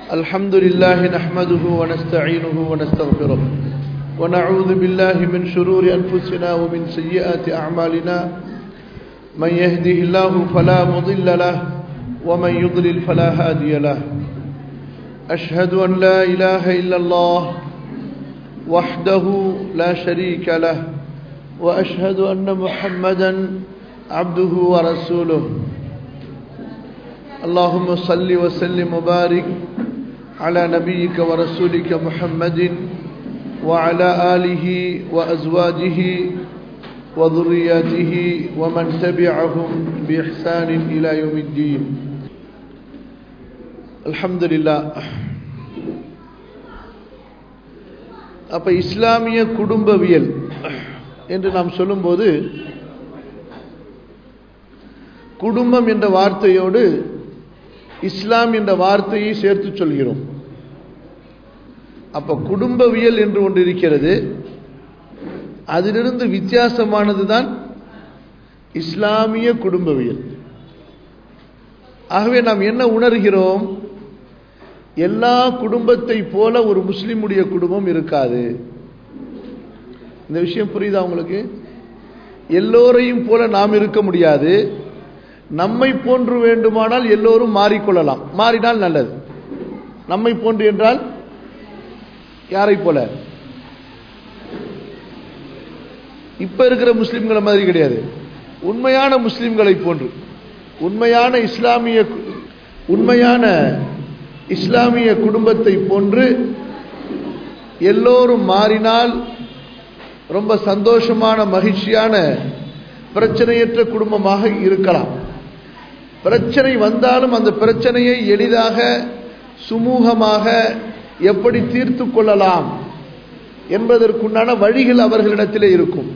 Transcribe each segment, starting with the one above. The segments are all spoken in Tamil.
الحمد لله نحمده ونستعينه ونستغفره ونعوذ بالله من شرور أنفسنا ومن سيئات أعمالنا من يهده الله فلا مضل له ومن يضلل فلا هادي له أشهد أن لا إله إلا الله وحده لا شريك له وأشهد أن محمدا عبده ورسوله اللهم صل وسلم وبارك على نبيك ورسولك محمد وعلى آله وأزواجه وذرياته ومن تبعهم بإحسان إلى يوم الدين الحمد لله அப்ப இஸ்லாமிய குடும்பவியல் என்று நாம் சொல்லும்போது குடும்பம் என்ற வார்த்தையோடு இஸ்லாம் என்ற வார்த்தையை சேர்த்து சொல்கிறோம் அப்ப குடும்பவியல் என்று ஒன்று இருக்கிறது அதிலிருந்து வித்தியாசமானது தான் இஸ்லாமிய குடும்பவியல் ஆகவே நாம் என்ன உணர்கிறோம் எல்லா குடும்பத்தை போல ஒரு முஸ்லிமுடைய குடும்பம் இருக்காது இந்த விஷயம் புரியுதா உங்களுக்கு எல்லோரையும் போல நாம் இருக்க முடியாது நம்மை போன்று வேண்டுமானால் எல்லோரும் மாறிக்கொள்ளலாம் மாறினால் நல்லது நம்மை போன்று என்றால் யாரை போல இப்ப இருக்கிற முஸ்லிம்களை மாதிரி கிடையாது உண்மையான முஸ்லிம்களை போன்று உண்மையான இஸ்லாமிய உண்மையான இஸ்லாமிய குடும்பத்தை போன்று எல்லோரும் மாறினால் ரொம்ப சந்தோஷமான மகிழ்ச்சியான பிரச்சனையற்ற குடும்பமாக இருக்கலாம் பிரச்சனை வந்தாலும் அந்த பிரச்சனையை எளிதாக சுமூகமாக எப்படி தீர்த்து கொள்ளலாம் என்பதற்குண்டான வழிகள் அவர்களிடத்திலே இருக்கும்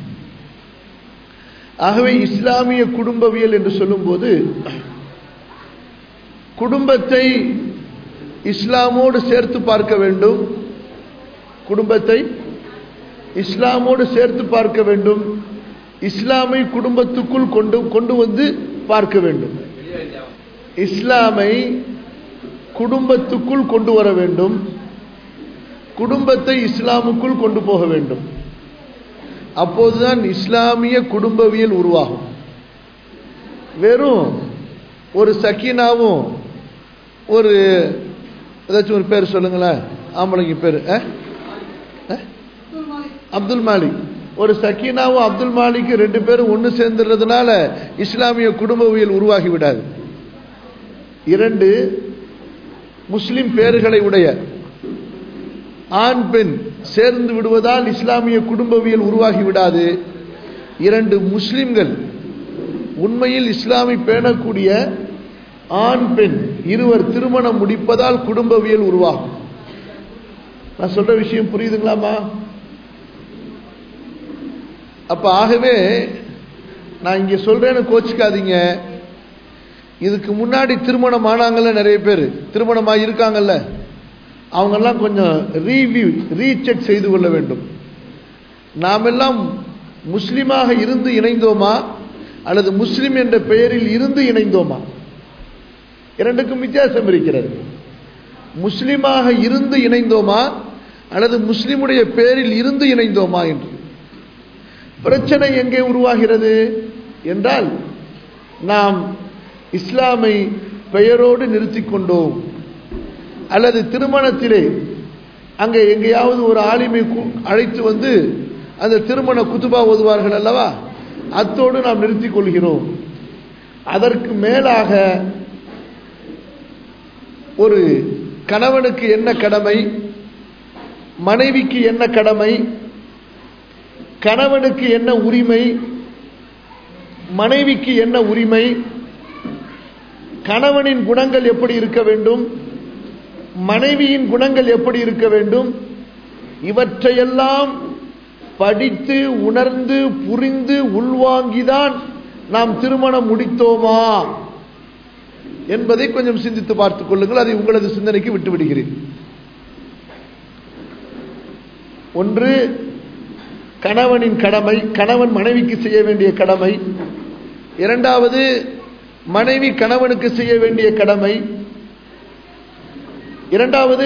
ஆகவே இஸ்லாமிய குடும்பவியல் என்று சொல்லும்போது குடும்பத்தை இஸ்லாமோடு சேர்த்து பார்க்க வேண்டும் குடும்பத்தை இஸ்லாமோடு சேர்த்து பார்க்க வேண்டும் இஸ்லாமை குடும்பத்துக்குள் கொண்டு கொண்டு வந்து பார்க்க வேண்டும் இஸ்லாமை குடும்பத்துக்குள் கொண்டு வர வேண்டும் குடும்பத்தை இஸ்லாமுக்குள் கொண்டு போக வேண்டும் அப்போதுதான் இஸ்லாமிய குடும்பவியல் உருவாகும் வெறும் ஒரு சக்கீனாவும் ஒரு ஏதாச்சும் ஒரு பேர் சொல்லுங்களேன் ஆம்பளைங்க பேர் அப்துல் மாலிக் ஒரு சக்கீனாவும் அப்துல் மாலிக் ரெண்டு பேரும் ஒன்று சேர்ந்துறதுனால இஸ்லாமிய குடும்பவியல் உருவாகி விடாது இரண்டு முஸ்லிம் பேர்களை உடைய ஆண் பெண் சேர்ந்து விடுவதால் இஸ்லாமிய குடும்பவியல் உருவாகி விடாது இரண்டு முஸ்லிம்கள் உண்மையில் இஸ்லாமை பேணக்கூடிய ஆண் பெண் இருவர் திருமணம் முடிப்பதால் குடும்பவியல் உருவாகும் நான் சொல்ற விஷயம் புரியுதுங்களாமா அப்ப ஆகவே நான் இங்க சொல்றேன்னு கோச்சிக்காதீங்க இதுக்கு முன்னாடி திருமணம் ஆனாங்கல்ல நிறைய பேர் திருமணமாக இருக்காங்கல்ல அவங்கெல்லாம் கொஞ்சம் ரீவியூ ரீசெக் செய்து கொள்ள வேண்டும் நாம் எல்லாம் முஸ்லிமாக இருந்து இணைந்தோமா அல்லது முஸ்லிம் என்ற பெயரில் இருந்து இணைந்தோமா இரண்டுக்கும் வித்தியாசம் இருக்கிறது முஸ்லிமாக இருந்து இணைந்தோமா அல்லது முஸ்லிமுடைய பெயரில் இருந்து இணைந்தோமா என்று பிரச்சனை எங்கே உருவாகிறது என்றால் நாம் இஸ்லாமை பெயரோடு நிறுத்தி கொண்டோம் அல்லது திருமணத்திலே அங்கே எங்கேயாவது ஒரு ஆலிமை அழைத்து வந்து அந்த திருமண குத்துபா ஓதுவார்கள் அல்லவா அத்தோடு நாம் நிறுத்திக் கொள்கிறோம் அதற்கு மேலாக ஒரு கணவனுக்கு என்ன கடமை மனைவிக்கு என்ன கடமை கணவனுக்கு என்ன உரிமை மனைவிக்கு என்ன உரிமை கணவனின் குணங்கள் எப்படி இருக்க வேண்டும் மனைவியின் குணங்கள் எப்படி இருக்க வேண்டும் இவற்றையெல்லாம் படித்து உணர்ந்து புரிந்து உள்வாங்கிதான் நாம் திருமணம் முடித்தோமா என்பதை கொஞ்சம் சிந்தித்து பார்த்துக் கொள்ளுங்கள் அதை உங்களது சிந்தனைக்கு விட்டு விடுகிறேன் ஒன்று கணவனின் கடமை கணவன் மனைவிக்கு செய்ய வேண்டிய கடமை இரண்டாவது மனைவி கணவனுக்கு செய்ய வேண்டிய கடமை இரண்டாவது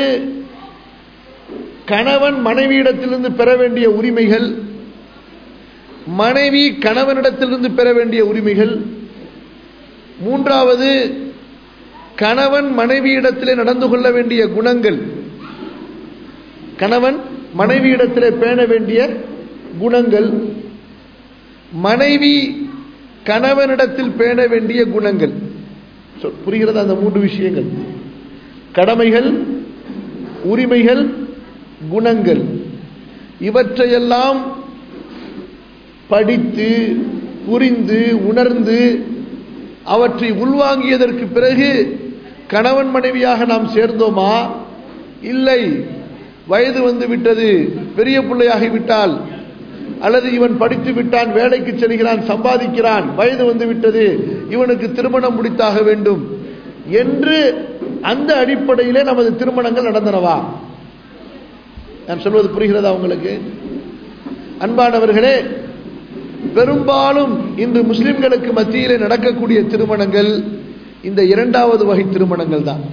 கணவன் மனைவியிடத்திலிருந்து பெற வேண்டிய உரிமைகள் மனைவி கணவனிடத்திலிருந்து பெற வேண்டிய உரிமைகள் மூன்றாவது கணவன் மனைவியிடத்திலே நடந்து கொள்ள வேண்டிய குணங்கள் கணவன் மனைவியிடத்திலே பேண வேண்டிய குணங்கள் மனைவி கணவனிடத்தில் பேண வேண்டிய குணங்கள் சொல், புரிகிறது அந்த மூன்று விஷயங்கள் கடமைகள் உரிமைகள் குணங்கள் இவற்றையெல்லாம் படித்து புரிந்து உணர்ந்து அவற்றை உள்வாங்கியதற்கு பிறகு கணவன் மனைவியாக நாம் சேர்ந்தோமா இல்லை வயது வந்து விட்டது பெரிய பிள்ளையாகி விட்டால் அல்லது இவன் படித்து விட்டான் வேலைக்கு செல்கிறான் சம்பாதிக்கிறான் வயது வந்து விட்டது இவனுக்கு திருமணம் முடித்தாக வேண்டும் என்று அந்த அடிப்படையிலே நமது திருமணங்கள் நடந்தனவா நான் சொல்வது புரிகிறதா உங்களுக்கு அன்பானவர்களே பெரும்பாலும் இன்று முஸ்லிம்களுக்கு மத்தியிலே நடக்கக்கூடிய திருமணங்கள் இந்த இரண்டாவது வகை திருமணங்கள் தான்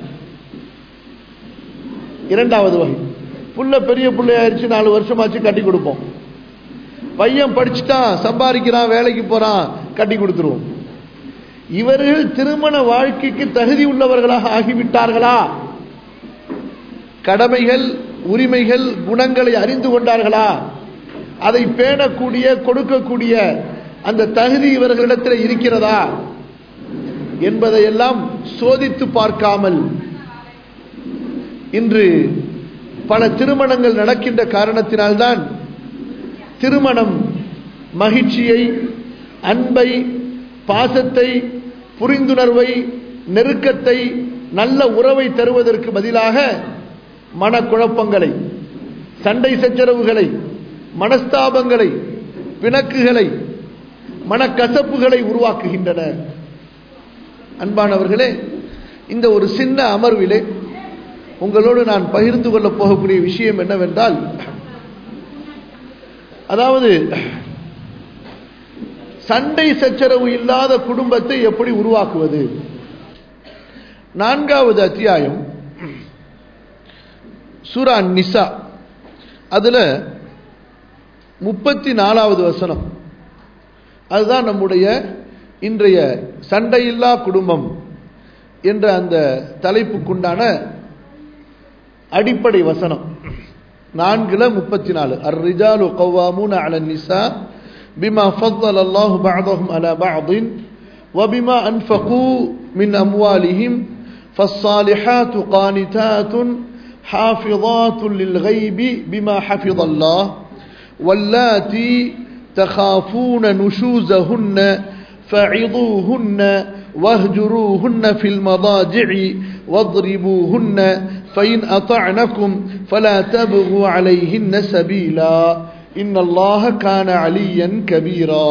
இரண்டாவது வகை புள்ள பெரிய பிள்ளையாயிருச்சு நாலு வருஷமாச்சு கட்டி கொடுப்போம் பையன் படிச்சுட்டான் சம்பாதிக்கிறான் வேலைக்கு போறான் கட்டி கொடுத்துருவோம் இவர்கள் திருமண வாழ்க்கைக்கு தகுதி உள்ளவர்களாக ஆகிவிட்டார்களா கடமைகள் உரிமைகள் குணங்களை அறிந்து கொண்டார்களா அதை பேணக்கூடிய கொடுக்கக்கூடிய அந்த தகுதி இவர்களிடத்தில் இருக்கிறதா என்பதையெல்லாம் சோதித்து பார்க்காமல் இன்று பல திருமணங்கள் நடக்கின்ற காரணத்தினால்தான் திருமணம் மகிழ்ச்சியை அன்பை பாசத்தை புரிந்துணர்வை நெருக்கத்தை நல்ல உறவை தருவதற்கு பதிலாக மனக்குழப்பங்களை சண்டை சச்சரவுகளை மனஸ்தாபங்களை பிணக்குகளை மனக்கசப்புகளை உருவாக்குகின்றன அன்பானவர்களே இந்த ஒரு சின்ன அமர்விலே உங்களோடு நான் பகிர்ந்து கொள்ளப் போகக்கூடிய விஷயம் என்னவென்றால் அதாவது சண்டை சச்சரவு இல்லாத குடும்பத்தை எப்படி உருவாக்குவது நான்காவது அத்தியாயம் சூரா நிசா அதுல முப்பத்தி நாலாவது வசனம் அதுதான் நம்முடைய இன்றைய சண்டையில்லா குடும்பம் என்ற அந்த தலைப்புக்குண்டான அடிப்படை வசனம் நான்குல முப்பத்தி நாலு அர் ரிஜாலு கவ்வாமூன அல நிசா பிமா ஃபضل الله بعضهم على بعض وبما أنفقوا من أموالهم فالصالحات قانتات حافظات للغيب بما حفظ الله واللاتي تخافون نشوزهن فعظوهن واهجروهن في المضاجع واضربوهن فإن أطعنكم فلا تبغوا عليهن سبيلا إن الله كان عليا كبيرا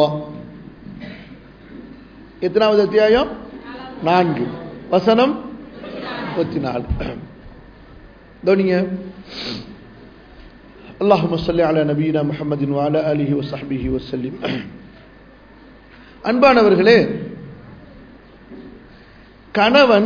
எத்தனாவது அத்தியாயம் நான்கு வசனம் முப்பத்தி நாலு தோனிங்க اللهم صل على نبينا محمد وعلى آله وصحبه وسلم அன்பானவர்களே கணவன்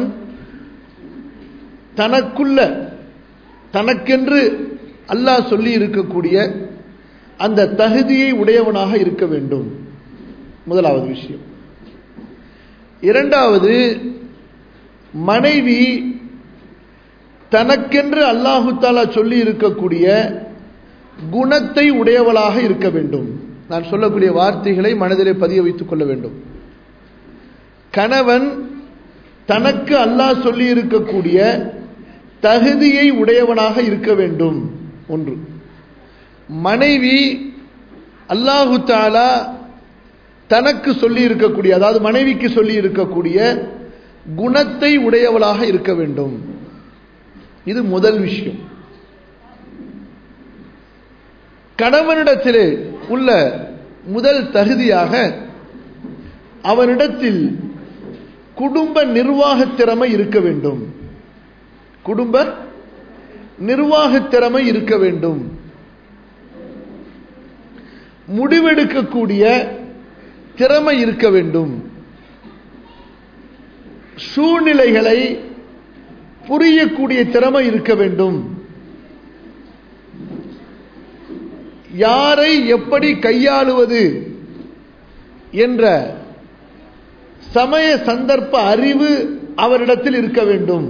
தனக்குள்ள தனக்கென்று அல்லாஹ் சொல்லி இருக்கக்கூடிய அந்த தகுதியை உடையவனாக இருக்க வேண்டும் முதலாவது விஷயம் இரண்டாவது மனைவி தனக்கென்று அல்லாஹு தாலா சொல்லி இருக்கக்கூடிய குணத்தை உடையவளாக இருக்க வேண்டும் நான் சொல்லக்கூடிய வார்த்தைகளை மனதிலே பதிய வைத்துக் கொள்ள வேண்டும் கணவன் தனக்கு அல்லாஹ் சொல்லி இருக்கக்கூடிய தகுதியை உடையவனாக இருக்க வேண்டும் ஒன்று மனைவி அல்லாஹு தாலா தனக்கு சொல்லி இருக்கக்கூடிய அதாவது மனைவிக்கு சொல்லி இருக்கக்கூடிய குணத்தை உடையவளாக இருக்க வேண்டும் இது முதல் விஷயம் கணவனிடத்திலே உள்ள முதல் தகுதியாக அவனிடத்தில் குடும்ப நிர்வாக திறமை இருக்க வேண்டும் குடும்ப நிர்வாக திறமை இருக்க வேண்டும் முடிவெடுக்கக்கூடிய திறமை இருக்க வேண்டும் சூழ்நிலைகளை புரியக்கூடிய திறமை இருக்க வேண்டும் யாரை எப்படி கையாளுவது என்ற சமய சந்தர்ப்ப அறிவு அவரிடத்தில் இருக்க வேண்டும்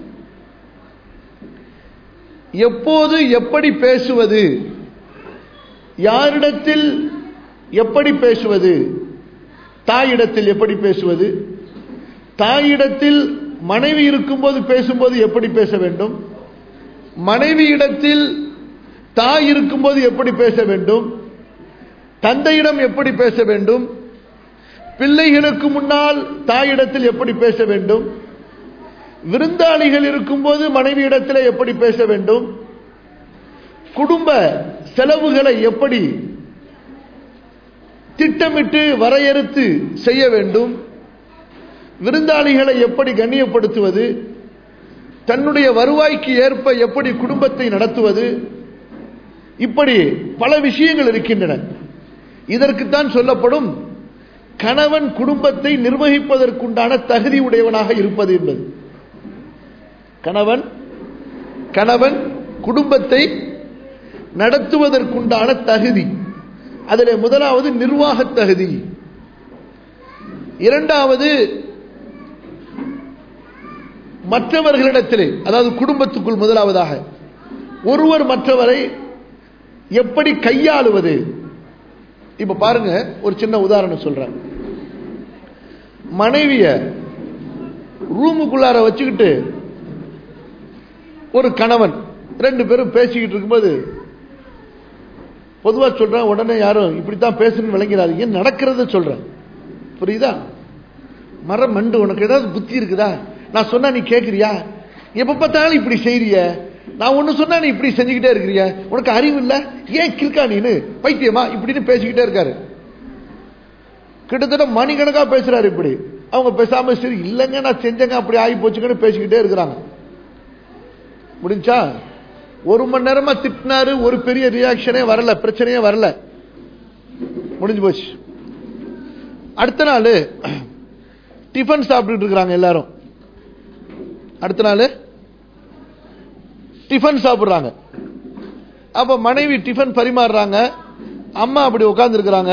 எப்போது எப்படி பேசுவது யாரிடத்தில் எப்படி பேசுவது தாயிடத்தில் எப்படி பேசுவது தாயிடத்தில் மனைவி இருக்கும்போது பேசும்போது எப்படி பேச வேண்டும் மனைவியிடத்தில் தாய் இருக்கும்போது எப்படி பேச வேண்டும் தந்தையிடம் எப்படி பேச வேண்டும் பிள்ளைகளுக்கு முன்னால் தாயிடத்தில் எப்படி பேச வேண்டும் விருந்தாளிகள் இருக்கும்போது மனைவியிடத்தில் எப்படி பேச வேண்டும் குடும்ப செலவுகளை எப்படி திட்டமிட்டு வரையறுத்து செய்ய வேண்டும் விருந்தாளிகளை எப்படி கண்ணியப்படுத்துவது தன்னுடைய வருவாய்க்கு ஏற்ப எப்படி குடும்பத்தை நடத்துவது இப்படி பல விஷயங்கள் இருக்கின்றன இதற்குத்தான் சொல்லப்படும் கணவன் குடும்பத்தை நிர்வகிப்பதற்குண்டான தகுதி உடையவனாக இருப்பது என்பது கணவன் கணவன் குடும்பத்தை நடத்துவதற்குண்டான தகுதி அதில் முதலாவது நிர்வாக தகுதி இரண்டாவது மற்றவர்களிடத்திலே அதாவது குடும்பத்துக்குள் முதலாவதாக ஒருவர் மற்றவரை எப்படி கையாளுவது இப்ப பாருங்க ஒரு சின்ன உதாரணம் சொல்றேன் மனைவிய ரூமுக்குள்ளார வச்சுக்கிட்டு ஒரு கணவன் ரெண்டு பேரும் பேசிக்கிட்டு இருக்கும்போது பொதுவாக சொல்றேன் உடனே யாரும் இப்படித்தான் பேசணும்னு விளங்கிறாதீங்க நடக்கிறத சொல்றேன் புரியுதா மரம் மண்டு உனக்கு ஏதாவது புத்தி இருக்குதா நான் சொன்னா நீ கேட்குறியா எப்ப பார்த்தாலும் இப்படி செய்றிய நான் ஒன்று சொன்னா நீ இப்படி செஞ்சுக்கிட்டே இருக்கிறிய உனக்கு அறிவு இல்லை ஏன் கிறுக்கா நீனு பைத்தியமா இப்படின்னு பேசிக்கிட்டே இருக்காரு கிட்டத்தட்ட மணிக்கணக்கா பேசுறாரு இப்படி அவங்க பேசாம சரி இல்லைங்க நான் செஞ்சேங்க அப்படி ஆகி போச்சுங்கன்னு பேசிக்கிட்டே இருக்கிறாங்க முடிஞ்சா ஒரு மணி நேரமா திட்டினாரு ஒரு பெரிய ரியாக்ஷனே வரல பிரச்சனையே வரல முடிஞ்சு போச்சு அடுத்த நாள் டிஃபன் சாப்பிட்டுட்டு இருக்கிறாங்க எல்லாரும் அடுத்த நாள் டிஃபன் சாப்பிடுறாங்க அப்ப மனைவி டிஃபன் பரிமாறுறாங்க அம்மா அப்படி உட்கார்ந்து இருக்கிறாங்க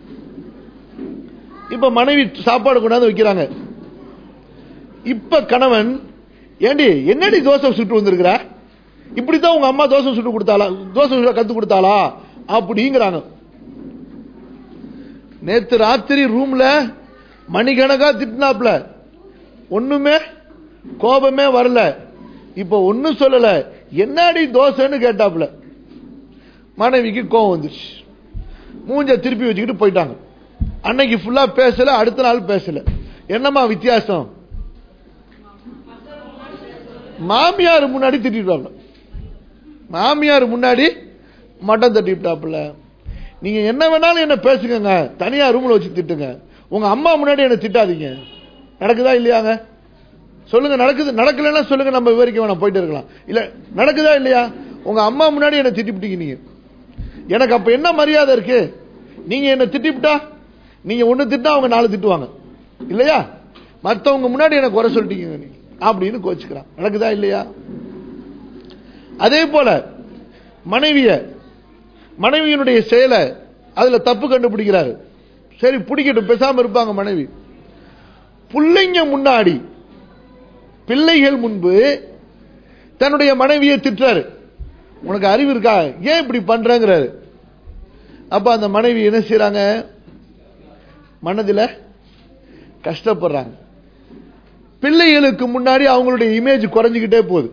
இப்ப மனைவி சாப்பாடு கொண்டாந்து வைக்கிறாங்க இப்ப கணவன் ஏண்டி என்னடி தோசை சுட்டு வந்திருக்கிற இப்படித்தான் உங்க அம்மா தோசை சுட்டு கொடுத்தாளா தோசை சுட கத்து கொடுத்தாளா அப்படிங்கிறாங்க நேத்து ராத்திரி ரூம்ல மணிக்கணக்கா திட்டினாப்ல ஒண்ணுமே கோபமே வரல இப்ப ஒன்னும் சொல்லல என்னடி தோசைன்னு கேட்டாப்ல மனைவிக்கு கோபம் வந்துச்சு மூஞ்ச திருப்பி வச்சுக்கிட்டு போயிட்டாங்க அன்னைக்கு ஃபுல்லா பேசல அடுத்த நாள் பேசல என்னம்மா வித்தியாசம் மாமியார் முன்னாடி திட்டாப்ல மாமியார் முன்னாடி மட்டம் தட்டிவிட்டாப்புல நீங்க என்ன வேணாலும் என்ன பேசுங்க தனியா ரூம்ல வச்சு திட்டுங்க உங்க அம்மா முன்னாடி என்ன திட்டாதீங்க நடக்குதா இல்லையாங்க சொல்லுங்க நடக்குது நடக்கலன்னா சொல்லுங்க நம்ம விவரிக்க வேணாம் போயிட்டு இருக்கலாம் இல்ல நடக்குதா இல்லையா உங்க அம்மா முன்னாடி என்ன திட்டிவிட்டீங்க நீங்க எனக்கு அப்ப என்ன மரியாதை இருக்கு நீங்க என்ன திட்டிவிட்டா நீங்க ஒண்ணு திட்டா அவங்க நாலு திட்டுவாங்க இல்லையா மத்தவங்க முன்னாடி எனக்கு குறை சொல்லிட்டீங்க நீங்க அப்படின்னு கோச்சுக்கிறான் நடக்குதா இல்லையா அதே போல மனைவிய மனைவியினுடைய செயலை அதுல தப்பு கண்டுபிடிக்கிறாரு சரி பிடிக்கட்டும் பேசாம இருப்பாங்க மனைவி பிள்ளைங்க முன்னாடி பிள்ளைகள் முன்பு தன்னுடைய மனைவியை திட்டுறாரு உனக்கு அறிவு இருக்கா ஏன் இப்படி பண்றங்கிறாரு அப்ப அந்த மனைவி என்ன செய்யறாங்க மனதில் கஷ்டப்படுறாங்க பிள்ளைகளுக்கு முன்னாடி அவங்களுடைய இமேஜ் குறைஞ்சுக்கிட்டே போகுது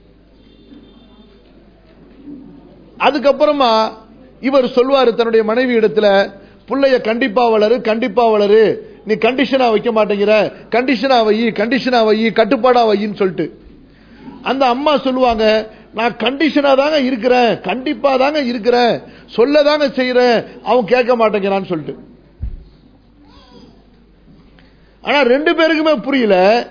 அதுக்கப்புறமா இவர் சொல்வாரு தன்னுடைய மனைவி இடத்துல பிள்ளைய கண்டிப்பா வளரு கண்டிப்பா வளரு நீ கண்டிஷனா வைக்க மாட்டேங்கிற கண்டிஷனா வை கண்டிஷனா வை கட்டுப்பாடா வைன்னு சொல்லிட்டு அந்த அம்மா சொல்லுவாங்க நான் கண்டிஷனா தாங்க இருக்கிறேன் கண்டிப்பா தாங்க இருக்கிறேன் சொல்ல தாங்க செய்யறேன் அவன் கேட்க மாட்டேங்கிறான்னு சொல்லிட்டு ஆனா ரெண்டு பேருக்குமே புரியல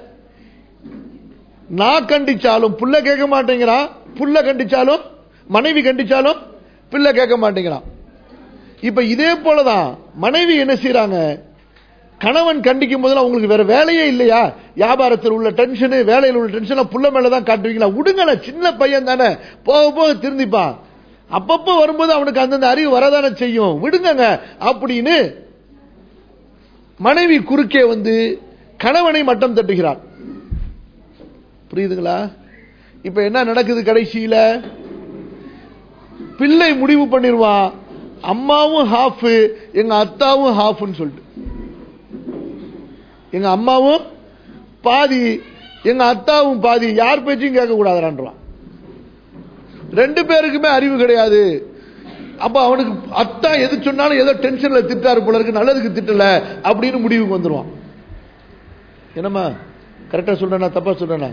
நான் கண்டிச்சாலும் புள்ள கேட்க மாட்டேங்கிறான் புள்ள கண்டிச்சாலும் மனைவி கண்டிச்சாலும் பிள்ளை கேட்க மாட்டேங்கிறான் இப்ப இதே போலதான் மனைவி என்ன செய்யறாங்க கணவன் கண்டிக்கும் போதெல்லாம் உங்களுக்கு வேற வேலையே இல்லையா வியாபாரத்தில் உள்ள டென்ஷனு வேலையில் உள்ள டென்ஷன் புள்ள மேல தான் காட்டுவீங்களா விடுங்கள சின்ன பையன் தானே போக போக திருந்திப்பான் அப்பப்போ வரும்போது அவனுக்கு அந்தந்த அறிவு வரதானே செய்யும் விடுங்கங்க அப்படின்னு மனைவி குறுக்கே வந்து கணவனை மட்டம் தட்டுகிறார் புரியுதுங்களா இப்ப என்ன நடக்குது கடைசியில பிள்ளை முடிவு பண்ணிருவான் அம்மாவும் ஹாஃப் எங்க அத்தாவும் ஹாஃப்னு சொல்லிட்டு எங்க அம்மாவும் பாதி எங்க அத்தாவும் பாதி யார் பேச்சையும் கேட்க கூடாதுறான்றான் ரெண்டு பேருக்குமே அறிவு கிடையாது அப்ப அவனுக்கு அத்தா எது சொன்னாலும் ஏதோ டென்ஷன்ல திட்டாரு போல இருக்கு நல்லதுக்கு திட்டல அப்படின்னு முடிவுக்கு வந்துருவான் என்னம்மா கரெக்டா சொல்றேனா தப்பா சொல்றேனா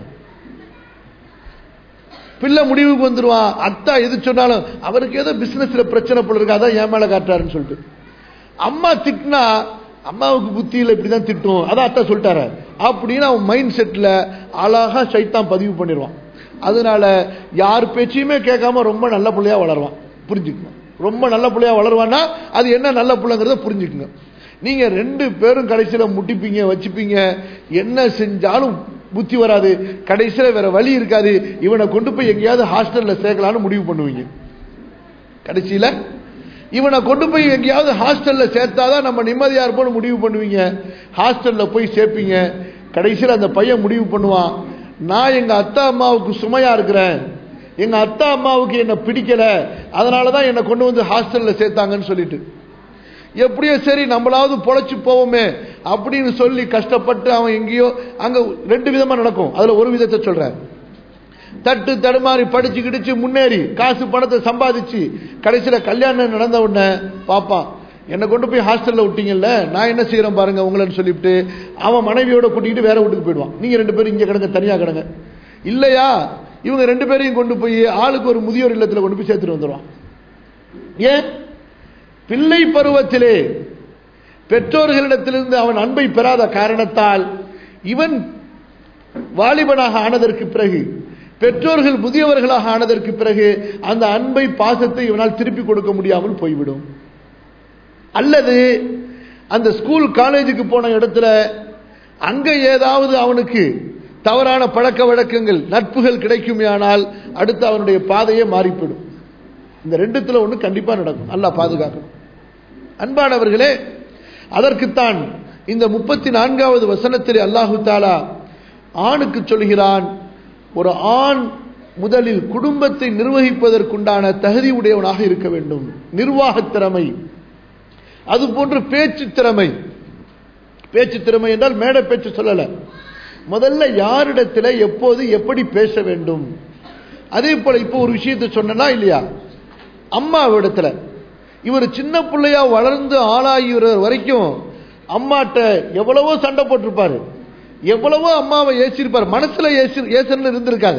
பிள்ளை முடிவுக்கு வந்துருவான் அத்தா எது சொன்னாலும் அவருக்கு ஏதோ பிசினஸ்ல பிரச்சனை போல இருக்கு அதான் என் மேல காட்டுறாருன்னு சொல்லிட்டு அம்மா திட்டினா அம்மாவுக்கு புத்தியில் இப்படிதான் திட்டும் அதான் அத்தா சொல்லிட்டாரு அப்படின்னு அவன் மைண்ட் செட்ல அழகா சைத்தான் பதிவு பண்ணிடுவான் அதனால யார் பேச்சையுமே கேட்காம ரொம்ப நல்ல பிள்ளையா வளருவான் புரிஞ்சுக்கணும் ரொம்ப நல்ல பிள்ளையா வளருவான்னா அது என்ன நல்ல பிள்ளைங்கிறத புரிஞ்சுக்குங்க நீங்க ரெண்டு பேரும் கடைசியில முட்டிப்பீங்க வச்சுப்பீங்க என்ன செஞ்சாலும் புத்தி வராது கடைசியில வேற வழி இருக்காது இவனை கொண்டு போய் எங்கேயாவது ஹாஸ்டல்ல சேர்க்கலாம்னு முடிவு பண்ணுவீங்க கடைசியில இவனை கொண்டு போய் எங்கேயாவது ஹாஸ்டல்ல சேர்த்தாதான் நம்ம நிம்மதியா இருப்போம்னு முடிவு பண்ணுவீங்க ஹாஸ்டல்ல போய் சேர்ப்பீங்க கடைசியில் அந்த பையன் முடிவு பண்ணுவான் நான் எங்க அத்தா அம்மாவுக்கு சுமையா இருக்கிறேன் எங்க அத்தா அம்மாவுக்கு என்ன பிடிக்கல அதனாலதான் என்னை கொண்டு வந்து ஹாஸ்டல்ல சேர்த்தாங்கன்னு சொல்லிட்டு எப்படியோ சரி நம்மளாவது பொழைச்சு போவோமே அப்படின்னு சொல்லி கஷ்டப்பட்டு அவன் எங்கேயோ அங்க ரெண்டு விதமா நடக்கும் அதுல ஒரு விதத்தை சொல்றேன் தட்டு தடுமாறி படிச்சு கிடிச்சு முன்னேறி காசு பணத்தை சம்பாதிச்சு கடைசியில கல்யாணம் நடந்த உடனே பாப்பான் என்னை கொண்டு போய் ஹாஸ்டல்ல விட்டீங்கல்ல நான் என்ன செய்யறேன் பாருங்க உங்களன்னு சொல்லிவிட்டு அவன் மனைவியோட கூட்டிக்கிட்டு வேற வீட்டுக்கு போயிடுவான் நீங்க ரெண்டு பேரும் இங்க கிடங்க தனியா கிடங்க இல்லையா இவங்க ரெண்டு பேரையும் கொண்டு போய் ஆளுக்கு ஒரு முதியோர் இல்லத்துல கொண்டு போய் சேர்த்துட்டு வந்துடுவான் ஏன் பிள்ளை பருவத்திலே பெற்றோர்களிடத்திலிருந்து அவன் அன்பை பெறாத காரணத்தால் இவன் வாலிபனாக ஆனதற்கு பிறகு பெற்றோர்கள் முதியவர்களாக ஆனதற்கு பிறகு அந்த அன்பை பாசத்தை இவனால் திருப்பி கொடுக்க முடியாமல் போய்விடும் அல்லது அந்த ஸ்கூல் காலேஜுக்கு போன இடத்துல அங்க ஏதாவது அவனுக்கு தவறான பழக்க வழக்கங்கள் நட்புகள் கிடைக்குமே ஆனால் அடுத்து அவனுடைய பாதையே மாறிப்படும் இந்த ரெண்டுத்துல ஒண்ணு கண்டிப்பா நடக்கும் நல்லா பாதுகாக்கணும் அன்பானவர்களே அதற்குத்தான் இந்த முப்பத்தி நான்காவது வசனத்தில் அல்லாஹு தாலா ஆணுக்கு சொல்கிறான் ஒரு ஆண் முதலில் குடும்பத்தை நிர்வகிப்பதற்குண்டான தகுதி உடையவனாக இருக்க வேண்டும் நிர்வாக திறமை அது போன்று பேச்சு திறமை பேச்சு திறமை என்றால் மேடை பேச்சு சொல்லல முதல்ல யாரிடத்துல எப்போது எப்படி பேச வேண்டும் அதே போல இப்போ ஒரு விஷயத்தை சொன்னா இல்லையா அம்மாவிடத்துல இவர் சின்ன பிள்ளையா வளர்ந்து ஆளாகிற வரைக்கும் அம்மாட்ட எவ்வளவோ சண்டை போட்டிருப்பாரு எவ்வளவோ அம்மாவை ஏசிருப்பார் மனசுல ஏசி ஏசன்னு இருந்திருக்காது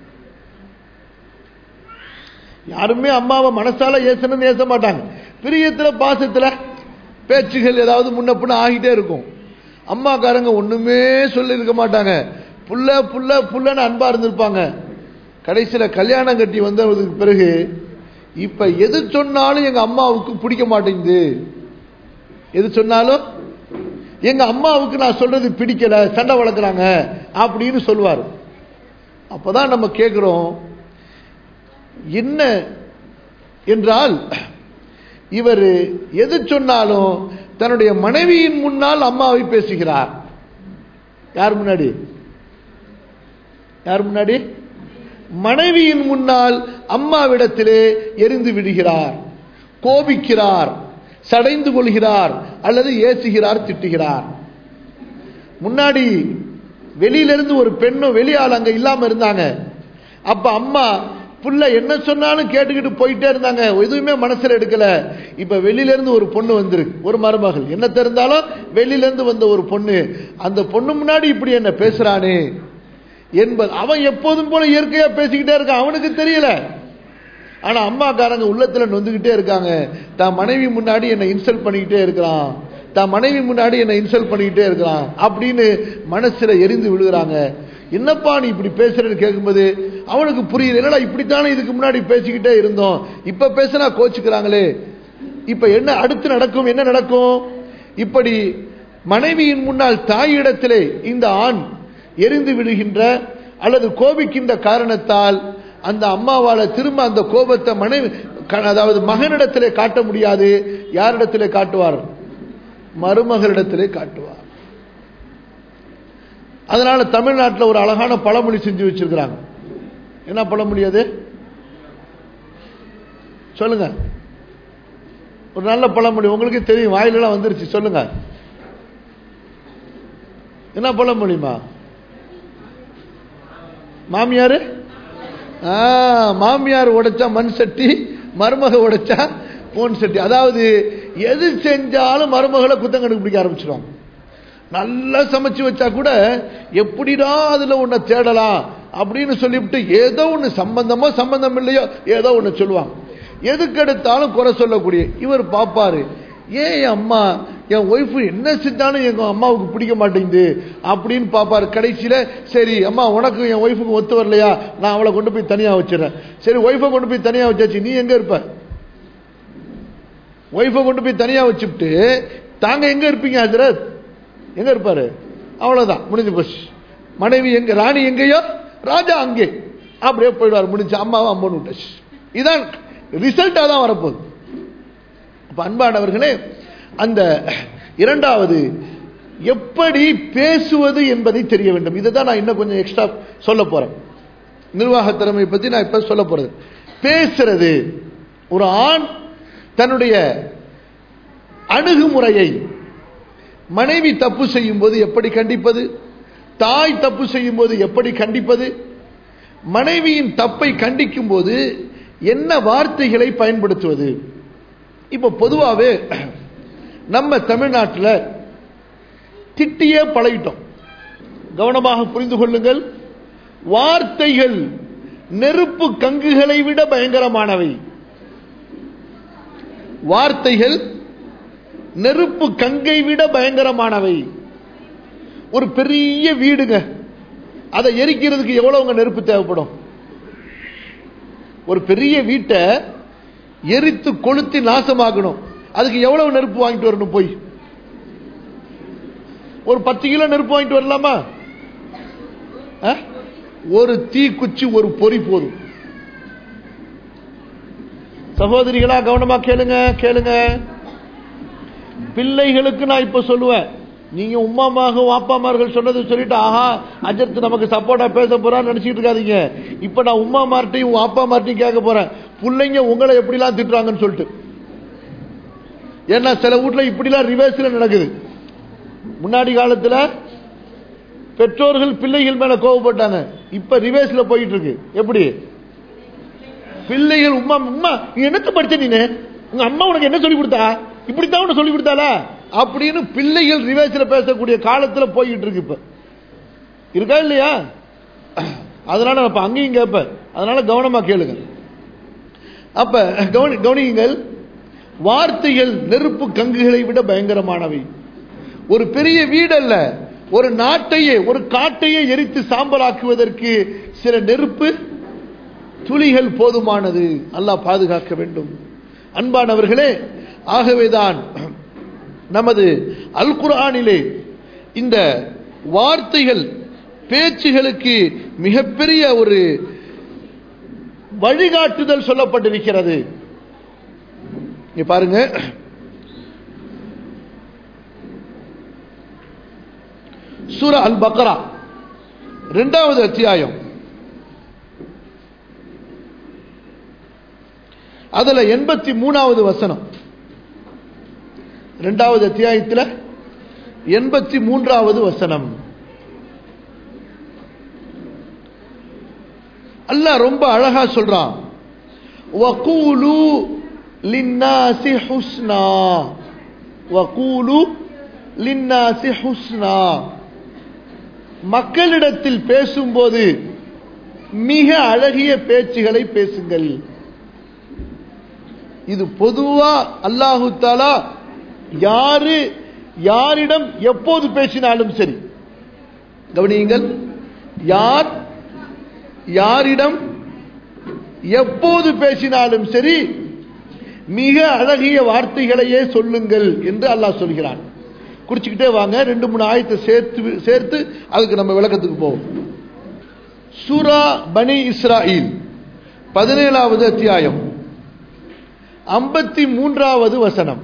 யாருமே அம்மாவை மனசால ஏசணும்னு ஏச மாட்டாங்க பிரியத்துல பாசத்துல பேச்சுகள் ஏதாவது முன்ன பின்ன ஆகிட்டே இருக்கும் அம்மாக்காரங்க ஒண்ணுமே சொல்லி இருக்க மாட்டாங்க புள்ள புள்ள புள்ளன்னு அன்பா இருந்திருப்பாங்க கடைசியில கல்யாணம் கட்டி வந்ததுக்கு பிறகு இப்ப எது சொன்னாலும் எங்க அம்மாவுக்கு பிடிக்க மாட்டேங்குது எது சொன்னாலும் எங்க அம்மாவுக்கு நான் சொல்றது பிடிக்கல சண்டை வளர்க்குறாங்க அப்படின்னு சொல்லுவார் அப்பதான் நம்ம கேட்கிறோம் என்ன என்றால் இவர் எது சொன்னாலும் தன்னுடைய மனைவியின் முன்னால் அம்மாவை பேசுகிறார் யார் முன்னாடி யார் முன்னாடி மனைவியின் முன்னால் அம்மாவிடத்திலே எரிந்து விடுகிறார் கோபிக்கிறார் சடைந்து கொள்கிறார் அல்லது ஏசுகிறார் திட்டுகிறார் முன்னாடி வெளியிலிருந்து ஒரு பெண்ணும் வெளியால் அங்க இல்லாம இருந்தாங்க அப்ப அம்மா புள்ள என்ன சொன்னாலும் கேட்டுக்கிட்டு போயிட்டே இருந்தாங்க எதுவுமே மனசுல எடுக்கல இப்ப வெளியில இருந்து ஒரு பொண்ணு வந்திருக்கு ஒரு மருமகள் என்ன தெரிந்தாலும் வெளியில இருந்து வந்த ஒரு பொண்ணு அந்த பொண்ணு முன்னாடி இப்படி என்ன பேசுறானே என்பது அவன் எப்போதும் போல இயற்கையா பேசிக்கிட்டே இருக்கான் அவனுக்கு தெரியல ஆனா அம்மாக்காரங்க உள்ளத்துல நொந்துகிட்டே இருக்காங்க தான் மனைவி முன்னாடி என்னை இன்சல்ட் பண்ணிக்கிட்டே இருக்கிறான் தான் மனைவி முன்னாடி என்னை இன்சல்ட் பண்ணிக்கிட்டே இருக்கிறான் அப்படின்னு மனசுல எரிந்து விழுகிறாங்க என்னப்பா நீ இப்படி பேசுறேன்னு கேட்கும்போது அவனுக்கு புரியுது என்னடா இப்படித்தானே இதுக்கு முன்னாடி பேசிக்கிட்டே இருந்தோம் இப்ப பேசினா கோச்சுக்கிறாங்களே இப்ப என்ன அடுத்து நடக்கும் என்ன நடக்கும் இப்படி மனைவியின் முன்னால் தாயிடத்திலே இந்த ஆண் எரிந்து விடுகின்ற அல்லது கோபிக்கின்ற காரணத்தால் அந்த அம்மாவால திரும்ப அந்த கோபத்தை மனைவி க- அதாவது மகனிடத்திலே காட்ட முடியாது யாரிடத்திலே காட்டுவார் மருமகளிடத்திலே காட்டுவார் அதனால தமிழ்நாட்டில் ஒரு அழகான பழமொழி செஞ்சு வச்சிருக்கிறாங்க என்ன பழமொழி அது சொல்லுங்க ஒரு நல்ல பழமொழி உங்களுக்கு தெரியும் வாயிலெல்லாம் வந்துருச்சு சொல்லுங்க என்ன பழமொழிமா மாமியாரு ஆ, மாமியார் உடைச்சா மண் சட்டி மருமக உடைச்சா பொன் சட்டி அதாவது எது செஞ்சாலும் மருமகளை குத்தம் கண்டுபிடிக்க ஆரம்பிச்சிடும் நல்லா சமைச்சு வச்சா கூட எப்படிடா அதுல உன்னை தேடலாம் அப்படின்னு சொல்லிவிட்டு ஏதோ ஒன்று சம்பந்தமோ சம்பந்தம் இல்லையோ ஏதோ ஒன்று சொல்லுவாங்க எதுக்கு எடுத்தாலும் குறை சொல்லக்கூடிய இவர் பாப்பாரு ஏன் என் அம்மா என் ஒய்ஃபு என்ன செஞ்சாலும் எங்க அம்மாவுக்கு பிடிக்க மாட்டேங்குது அப்படின்னு பாப்பாரு கடைசியில சரி அம்மா உனக்கு என் ஒய்ஃபுக்கு ஒத்து வரலையா நான் அவளை கொண்டு போய் தனியா வச்சிடறேன் சரி ஒய்ஃபை கொண்டு போய் தனியா வச்சாச்சு நீ எங்க இருப்ப ஒய்ஃபை கொண்டு போய் தனியா வச்சுட்டு தாங்க எங்க இருப்பீங்க ஹஜரத் எங்க இருப்பாரு அவ்வளவுதான் முடிஞ்சு போச்சு மனைவி எங்க ராணி எங்கேயோ ராஜா அங்கே அப்படியே போயிடுவார் முடிஞ்சு அம்மாவை அம்மன் விட்டாச்சு இதான் ரிசல்ட்டா தான் வரப்போகுது அப்ப அன்பானவர்களே அந்த இரண்டாவது எப்படி பேசுவது என்பதை தெரிய வேண்டும் இதுதான் நான் இன்னும் கொஞ்சம் எக்ஸ்ட்ரா சொல்ல போறேன் நிர்வாக திறமை பத்தி நான் இப்ப சொல்ல போறது பேசுறது ஒரு ஆண் தன்னுடைய அணுகுமுறையை மனைவி தப்பு செய்யும் போது எப்படி கண்டிப்பது தாய் தப்பு செய்யும் போது எப்படி கண்டிப்பது மனைவியின் தப்பை கண்டிக்கும் போது என்ன வார்த்தைகளை பயன்படுத்துவது இப்ப பொதுவாகவே நம்ம தமிழ்நாட்டில் திட்டியே பழகிட்டோம் கவனமாக புரிந்து கொள்ளுங்கள் வார்த்தைகள் நெருப்பு கங்குகளை விட பயங்கரமானவை வார்த்தைகள் நெருப்பு கங்கை விட பயங்கரமானவை ஒரு பெரிய வீடுங்க அதை எரிக்கிறதுக்கு எவ்வளவுங்க நெருப்பு தேவைப்படும் ஒரு பெரிய வீட்டை எரித்து கொளுத்தி நாசமாக்கணும் அதுக்கு எவ்வளவு நெருப்பு வாங்கிட்டு வரணும் போய் ஒரு பத்து கிலோ நெருப்பு வாங்கிட்டு வரலாமா ஆ? ஒரு தீக்குச்சி ஒரு பொறி போதும் சகோதரிகளா கவனமா கேளுங்க கேளுங்க பிள்ளைகளுக்கு நான் இப்ப சொல்லுவேன் நீங்க உமாமாக வாப்பாமார்கள் சொன்னது சொல்லிட்டு ஆஹா அஜர்த்து நமக்கு சப்போர்ட்டா பேச போறான்னு நினைச்சிட்டு இருக்காதீங்க இப்ப நான் உமா மார்ட்டையும் அப்பா மார்ட்டையும் கேட்க போறேன் பிள்ளைங்க உங்களை எப்படிலாம் திட்டுறாங்கன்னு சொல்லிட்டு ஏன்னா சில வீட்டுல இப்படிலாம் ரிவர்ஸ்ல நடக்குது முன்னாடி காலத்துல பெற்றோர்கள் பிள்ளைகள் மேல கோவப்பட்டாங்க இப்ப ரிவர்ஸ்ல போயிட்டு இருக்கு எப்படி பிள்ளைகள் உமா உமா நீ என்னத்த படிச்ச நீனு உங்க அம்மா உனக்கு என்ன சொல்லி கொடுத்தா இப்படித்தான் உனக்கு சொல்லி கொடுத்தாளா அப்படின்னு பிள்ளைகள் ரிவர்ஸ்ல பேசக்கூடிய காலத்துல போயிட்டு இருக்கு இப்ப இருக்கா இல்லையா அதனால நான் இப்ப அங்கேயும் கேட்பேன் அதனால கவனமா கேளுங்க அப்ப கவனி கவனியுங்கள் வார்த்தைகள் நெருப்பு கங்குகளை விட பயங்கரமானவை ஒரு பெரிய வீடல்ல ஒரு நாட்டையே ஒரு காட்டையே எரித்து சாம்பலாக்குவதற்கு சில நெருப்பு துளிகள் போதுமானது அல்லாஹ் பாதுகாக்க வேண்டும் அன்பானவர்களே ஆகவேதான் நமது அல் குர்ஆனிலே இந்த வார்த்தைகள் பேச்சுகளுக்கு மிகப்பெரிய ஒரு வழிகாட்டுதல் சொல்லப்பட்டிருக்கிறது இங்க பாருங்க சூரா அல் பக்ரா இரண்டாவது அத்தியாயம் அதுல எண்பத்தி மூணாவது வசனம் இரண்டாவது அத்தியாயத்தில் எண்பத்தி மூன்றாவது வசனம் அல்லாஹ் ரொம்ப அழகா சொல்றான் வகூலு லின்னாசி ஹுஸ்னா வகூலு லின்னாசி ஹுஸ்னா மக்களிடத்தில் பேசும்போது மிக அழகிய பேச்சுகளை பேசுங்கள் இது பொதுவா அல்லாஹு தாலா யாரு யாரிடம் எப்போது பேசினாலும் சரி கவனியுங்கள் யார் யாரிடம் எப்போது பேசினாலும் சரி மிக அழகிய வார்த்தைகளையே சொல்லுங்கள் என்று அல்லாஹ் சொல்கிறான் குடிச்சுக்கிட்டே வாங்க ரெண்டு மூணு ஆயத்தை சேர்த்து சேர்த்து அதுக்கு நம்ம விளக்கத்துக்கு போவோம் சூரா பனி இஸ்ராயில் பதினேழாவது அத்தியாயம் ஐம்பத்தி மூன்றாவது வசனம்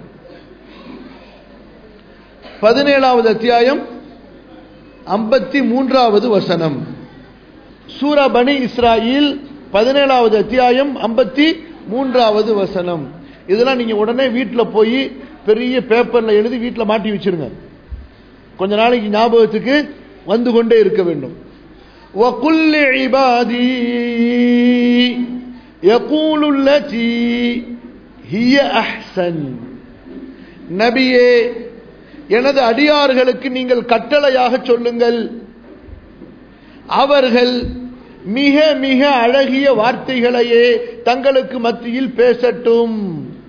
பதினேழாவது அத்தியாயம் ஐம்பத்தி மூன்றாவது வசனம் சூரா பனி இஸ்ராயில் பதினேழாவது அத்தியாயம் ஐம்பத்தி மூன்றாவது வசனம் இதெல்லாம் நீங்க உடனே வீட்டில் போய் பெரிய பேப்பர்ல எழுதி வீட்டில் மாட்டி வச்சிருங்க கொஞ்ச நாளைக்கு ஞாபகத்துக்கு வந்து கொண்டே இருக்க வேண்டும் وَقُلِّ عِبَادِي يَقُولُ الَّتِي هِيَ أَحْسَنُ நபியே எனது அடியார்களுக்கு நீங்கள் கட்டளையாக சொல்லுங்கள் அவர்கள் மிக மிக அழகிய வார்த்தைகளையே தங்களுக்கு மத்தியில் பேசட்டும்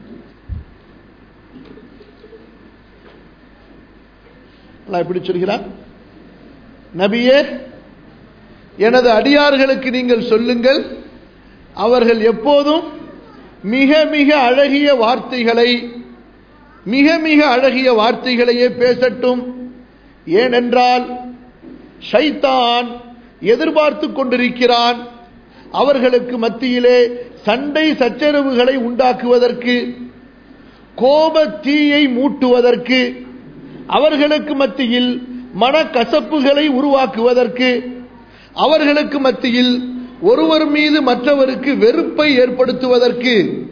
அல்லாஹ் எப்படி சொல்கிறான் நபியே எனது அடியார்களுக்கு நீங்கள் சொல்லுங்கள் அவர்கள் எப்போதும் மிக மிக அழகிய வார்த்தைகளை மிக மிக அழகிய வார்த்தைகளையே பேசட்டும் ஏனென்றால் ஷைத்தான் எதிர்பார்த்து கொண்டிருக்கிறான் அவர்களுக்கு மத்தியிலே சண்டை சச்சரவுகளை உண்டாக்குவதற்கு கோப தீயை மூட்டுவதற்கு அவர்களுக்கு மத்தியில் மனக்கசப்புகளை உருவாக்குவதற்கு அவர்களுக்கு மத்தியில் ஒருவர் மீது மற்றவருக்கு வெறுப்பை ஏற்படுத்துவதற்கு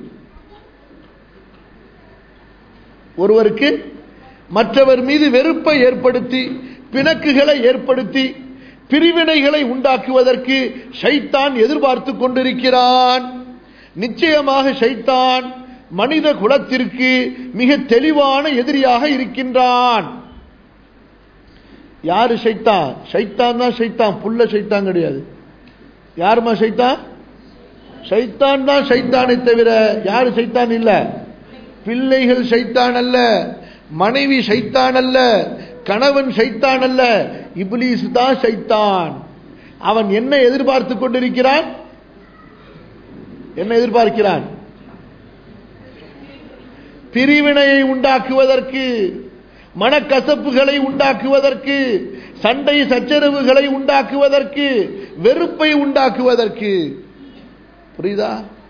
ஒருவருக்கு மற்றவர் மீது வெறுப்பை ஏற்படுத்தி பிணக்குகளை ஏற்படுத்தி பிரிவினைகளை உண்டாக்குவதற்கு ஷைத்தான் எதிர்பார்த்து கொண்டிருக்கிறான் நிச்சயமாக ஷைத்தான் மனித குலத்திற்கு மிக தெளிவான எதிரியாக இருக்கின்றான் யாரு ஷைத்தான் ஷைத்தான் தான் ஷைத்தான் புல்ல ஷைத்தான் கிடையாது யாருமா ஷைத்தான் ஷைத்தான் தான் ஷைத்தானை தவிர யாரு ஷைத்தான் இல்ல பிள்ளைகள் ஷைத்தான் அல்ல மனைவி ஷைத்தான் அல்ல கணவன் ஷைத்தான் அல்ல இப்லீஸ் தான் ஷைத்தான் அவன் என்ன எதிர்பார்த்து கொண்டிருக்கிறான் என்ன எதிர்பார்க்கிறான் பிரிவினையை உண்டாக்குவதற்கு மனக்கசப்புகளை உண்டாக்குவதற்கு சண்டை சச்சரவுகளை உண்டாக்குவதற்கு வெறுப்பை உண்டாக்குவதற்கு புரியுதா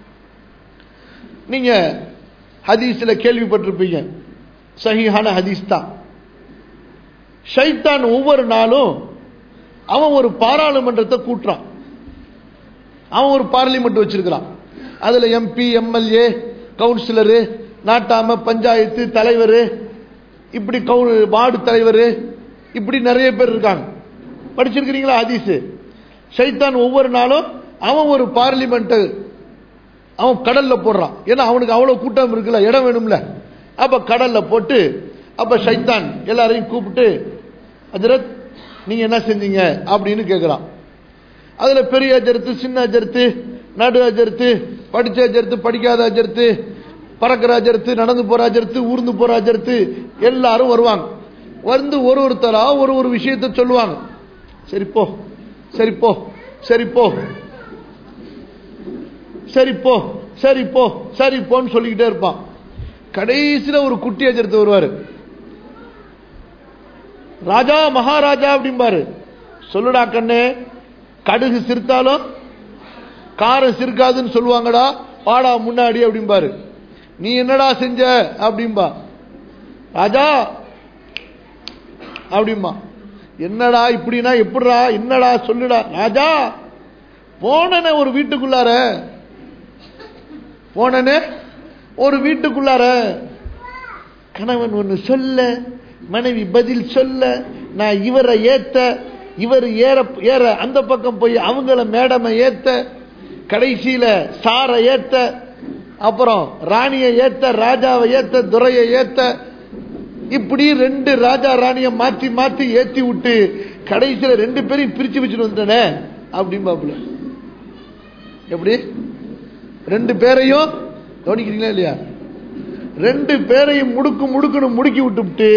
நீங்க ஹதீஸ்ல கேள்விப்பட்டிருப்பீங்க சஹிஹான ஹதீஸ் தான் ஷைத்தான் ஒவ்வொரு நாளும் அவன் ஒரு பாராளுமன்றத்தை கூட்டுறான் அவன் ஒரு பார்லிமெண்ட் வச்சிருக்கிறான் அதுல எம்பி எம்எல்ஏ கவுன்சிலரு நாட்டாம பஞ்சாயத்து தலைவர் இப்படி வார்டு தலைவர் இப்படி நிறைய பேர் இருக்காங்க படிச்சிருக்கிறீங்களா ஹதீஸ் ஷைத்தான் ஒவ்வொரு நாளும் அவன் ஒரு பார்லிமெண்ட் அவன் கடல்ல போடுறான் ஏன்னா அவனுக்கு அவ்வளவு கூட்டம் இருக்குல்ல இடம் வேணும்ல அப்ப கடல்ல போட்டு அப்ப ஷைத்தான் எல்லாரையும் கூப்பிட்டு அஜரத் நீங்க என்ன செஞ்சீங்க அப்படின்னு கேட்கிறான் அதுல பெரிய அஜர்த்து சின்ன அஜர்த்து நடு அஜர்த்து படிச்ச அஜர்த்து படிக்காத அஜர்த்து பறக்கிற அஜர்த்து நடந்து போற அஜர்த்து ஊர்ந்து போற அஜர்த்து எல்லாரும் வருவாங்க வந்து ஒரு ஒருத்தரா ஒரு ஒரு விஷயத்த சொல்லுவாங்க சரி போ சரி போ சரி போ சரி போ சரி போ சரி போன்னு சொல்லிக்கிட்டே இருப்பான் கடைசியில ஒரு குட்டி அஜர்த்து வருவாரு ராஜா மகாராஜா அப்படிம்பாரு சொல்லுடா கண்ணு கடுகு சிரித்தாலும் காரம் சிரிக்காதுன்னு சொல்லுவாங்கடா பாடா முன்னாடி அப்படிம்பாரு நீ என்னடா செஞ்ச அப்படிம்பா ராஜா அப்படிம்பா என்னடா இப்படின்னா எப்படிடா என்னடா சொல்லுடா ராஜா போனனே ஒரு வீட்டுக்குள்ளார போனனே ஒரு வீட்டுக்குள்ளார கணவன் ஒன்று சொல்ல மனைவி பதில் சொல்ல நான் இவரை ஏத்த இவர் ஏற ஏற அந்த பக்கம் போய் அவங்கள மேடமை ஏத்த கடைசியில சார ஏத்த அப்புறம் ராணியை ஏத்த ராஜாவை ஏத்த துரையை ஏத்த இப்படி ரெண்டு ராஜா ராணியை மாத்தி மாத்தி ஏத்தி விட்டு கடைசியில ரெண்டு பேரையும் பிரிச்சு வச்சுட்டு வந்துட்டனே அப்படிம்பாப்புல எப்படி ரெண்டு பேரையும் கவனிக்கிறீங்களா இல்லையா ரெண்டு பேரையும் முடுக்கு முடுக்குன்னு முடுக்கி விட்டுவிட்டு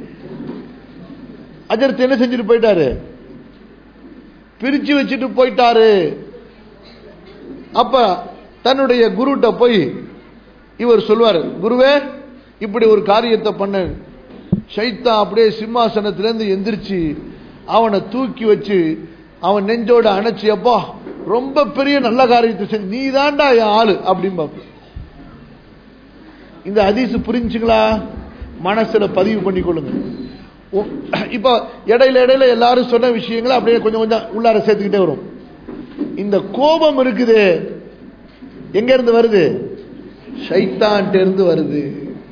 அஜர்த்து என்ன செஞ்சுட்டு போயிட்டாரு பிரிச்சு வச்சுட்டு போயிட்டாரு அப்ப தன்னுடைய குருட்ட போய் இவர் சொல்வார் குருவே இப்படி ஒரு காரியத்தை பண்ண ஷைத்தான் அப்படியே சிம்மாசனத்திலேருந்து எந்திரிச்சு அவனை தூக்கி வச்சு அவன் நெஞ்சோட அணைச்சி அப்பா ரொம்ப பெரிய நல்ல காரியத்தை செஞ்சு நீ தாண்டா என் ஆளு அப்படின்னு இந்த அதிசு புரிஞ்சுங்களா மனசுல பதிவு பண்ணி கொள்ளுங்க இப்போ இடையில இடையில எல்லாரும் சொன்ன விஷயங்களை அப்படியே கொஞ்சம் கொஞ்சம் உள்ளார சேர்த்துக்கிட்டே வரும் இந்த கோபம் இருக்குது எங்க இருந்து வருது ஷைத்தான்ட்ட இருந்து வருது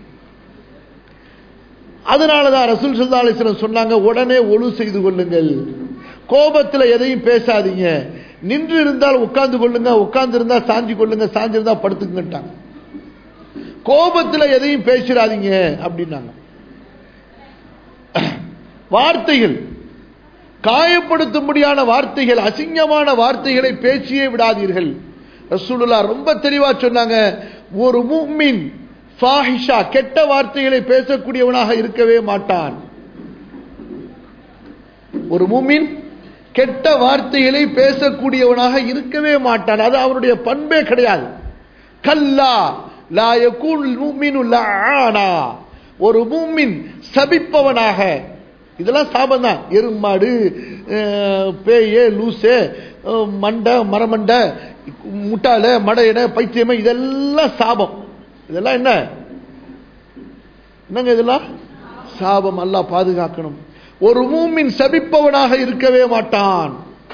அதனாலதான் ரசூல் சுல்லா அலிஸ்லம் சொன்னாங்க உடனே ஒழு செய்து கொள்ளுங்கள் கோபத்தில் எதையும் பேசாதீங்க நின்று இருந்தால் உட்கார்ந்து கொள்ளுங்க உட்கார்ந்து இருந்தா சாஞ்சி கொள்ளுங்க சாஞ்சி இருந்தா படுத்துக்கிட்டாங்க கோபத்தில் எதையும் பேசிடாதீங்க அப்படின்னாங்க வார்த்தைகள் காயப்படுத்தும்படியான வார்த்தைகள் அசிங்கமான வார்த்தைகளை பேசியே விடாதீர்கள் ரசூலுல்லா ரொம்ப தெளிவா சொன்னாங்க ஒரு மும்மின் ஃபாஹிஷா கெட்ட வார்த்தைகளை பேசக்கூடியவனாக இருக்கவே மாட்டான் ஒரு மும்மின் கெட்ட வார்த்தைகளை பேசக்கூடியவனாக இருக்கவே மாட்டான் அது அவருடைய பண்பே கிடையாது கல்லா லா யகூன் முஃமினு லஆனா ஒரு முஃமின் சபிப்பவனாக இதெல்லாம் சாபம் தான் எருமாடு பேயே லூசே மண்டை மரமண்டை முட்டாள மடையன பைத்தியமை இதெல்லாம் சாபம் இதெல்லாம் என்ன என்னங்க இதெல்லாம் சாபம் அல்லா பாதுகாக்கணும் ஒரு மூமின் சபிப்பவனாக இருக்கவே மாட்டான்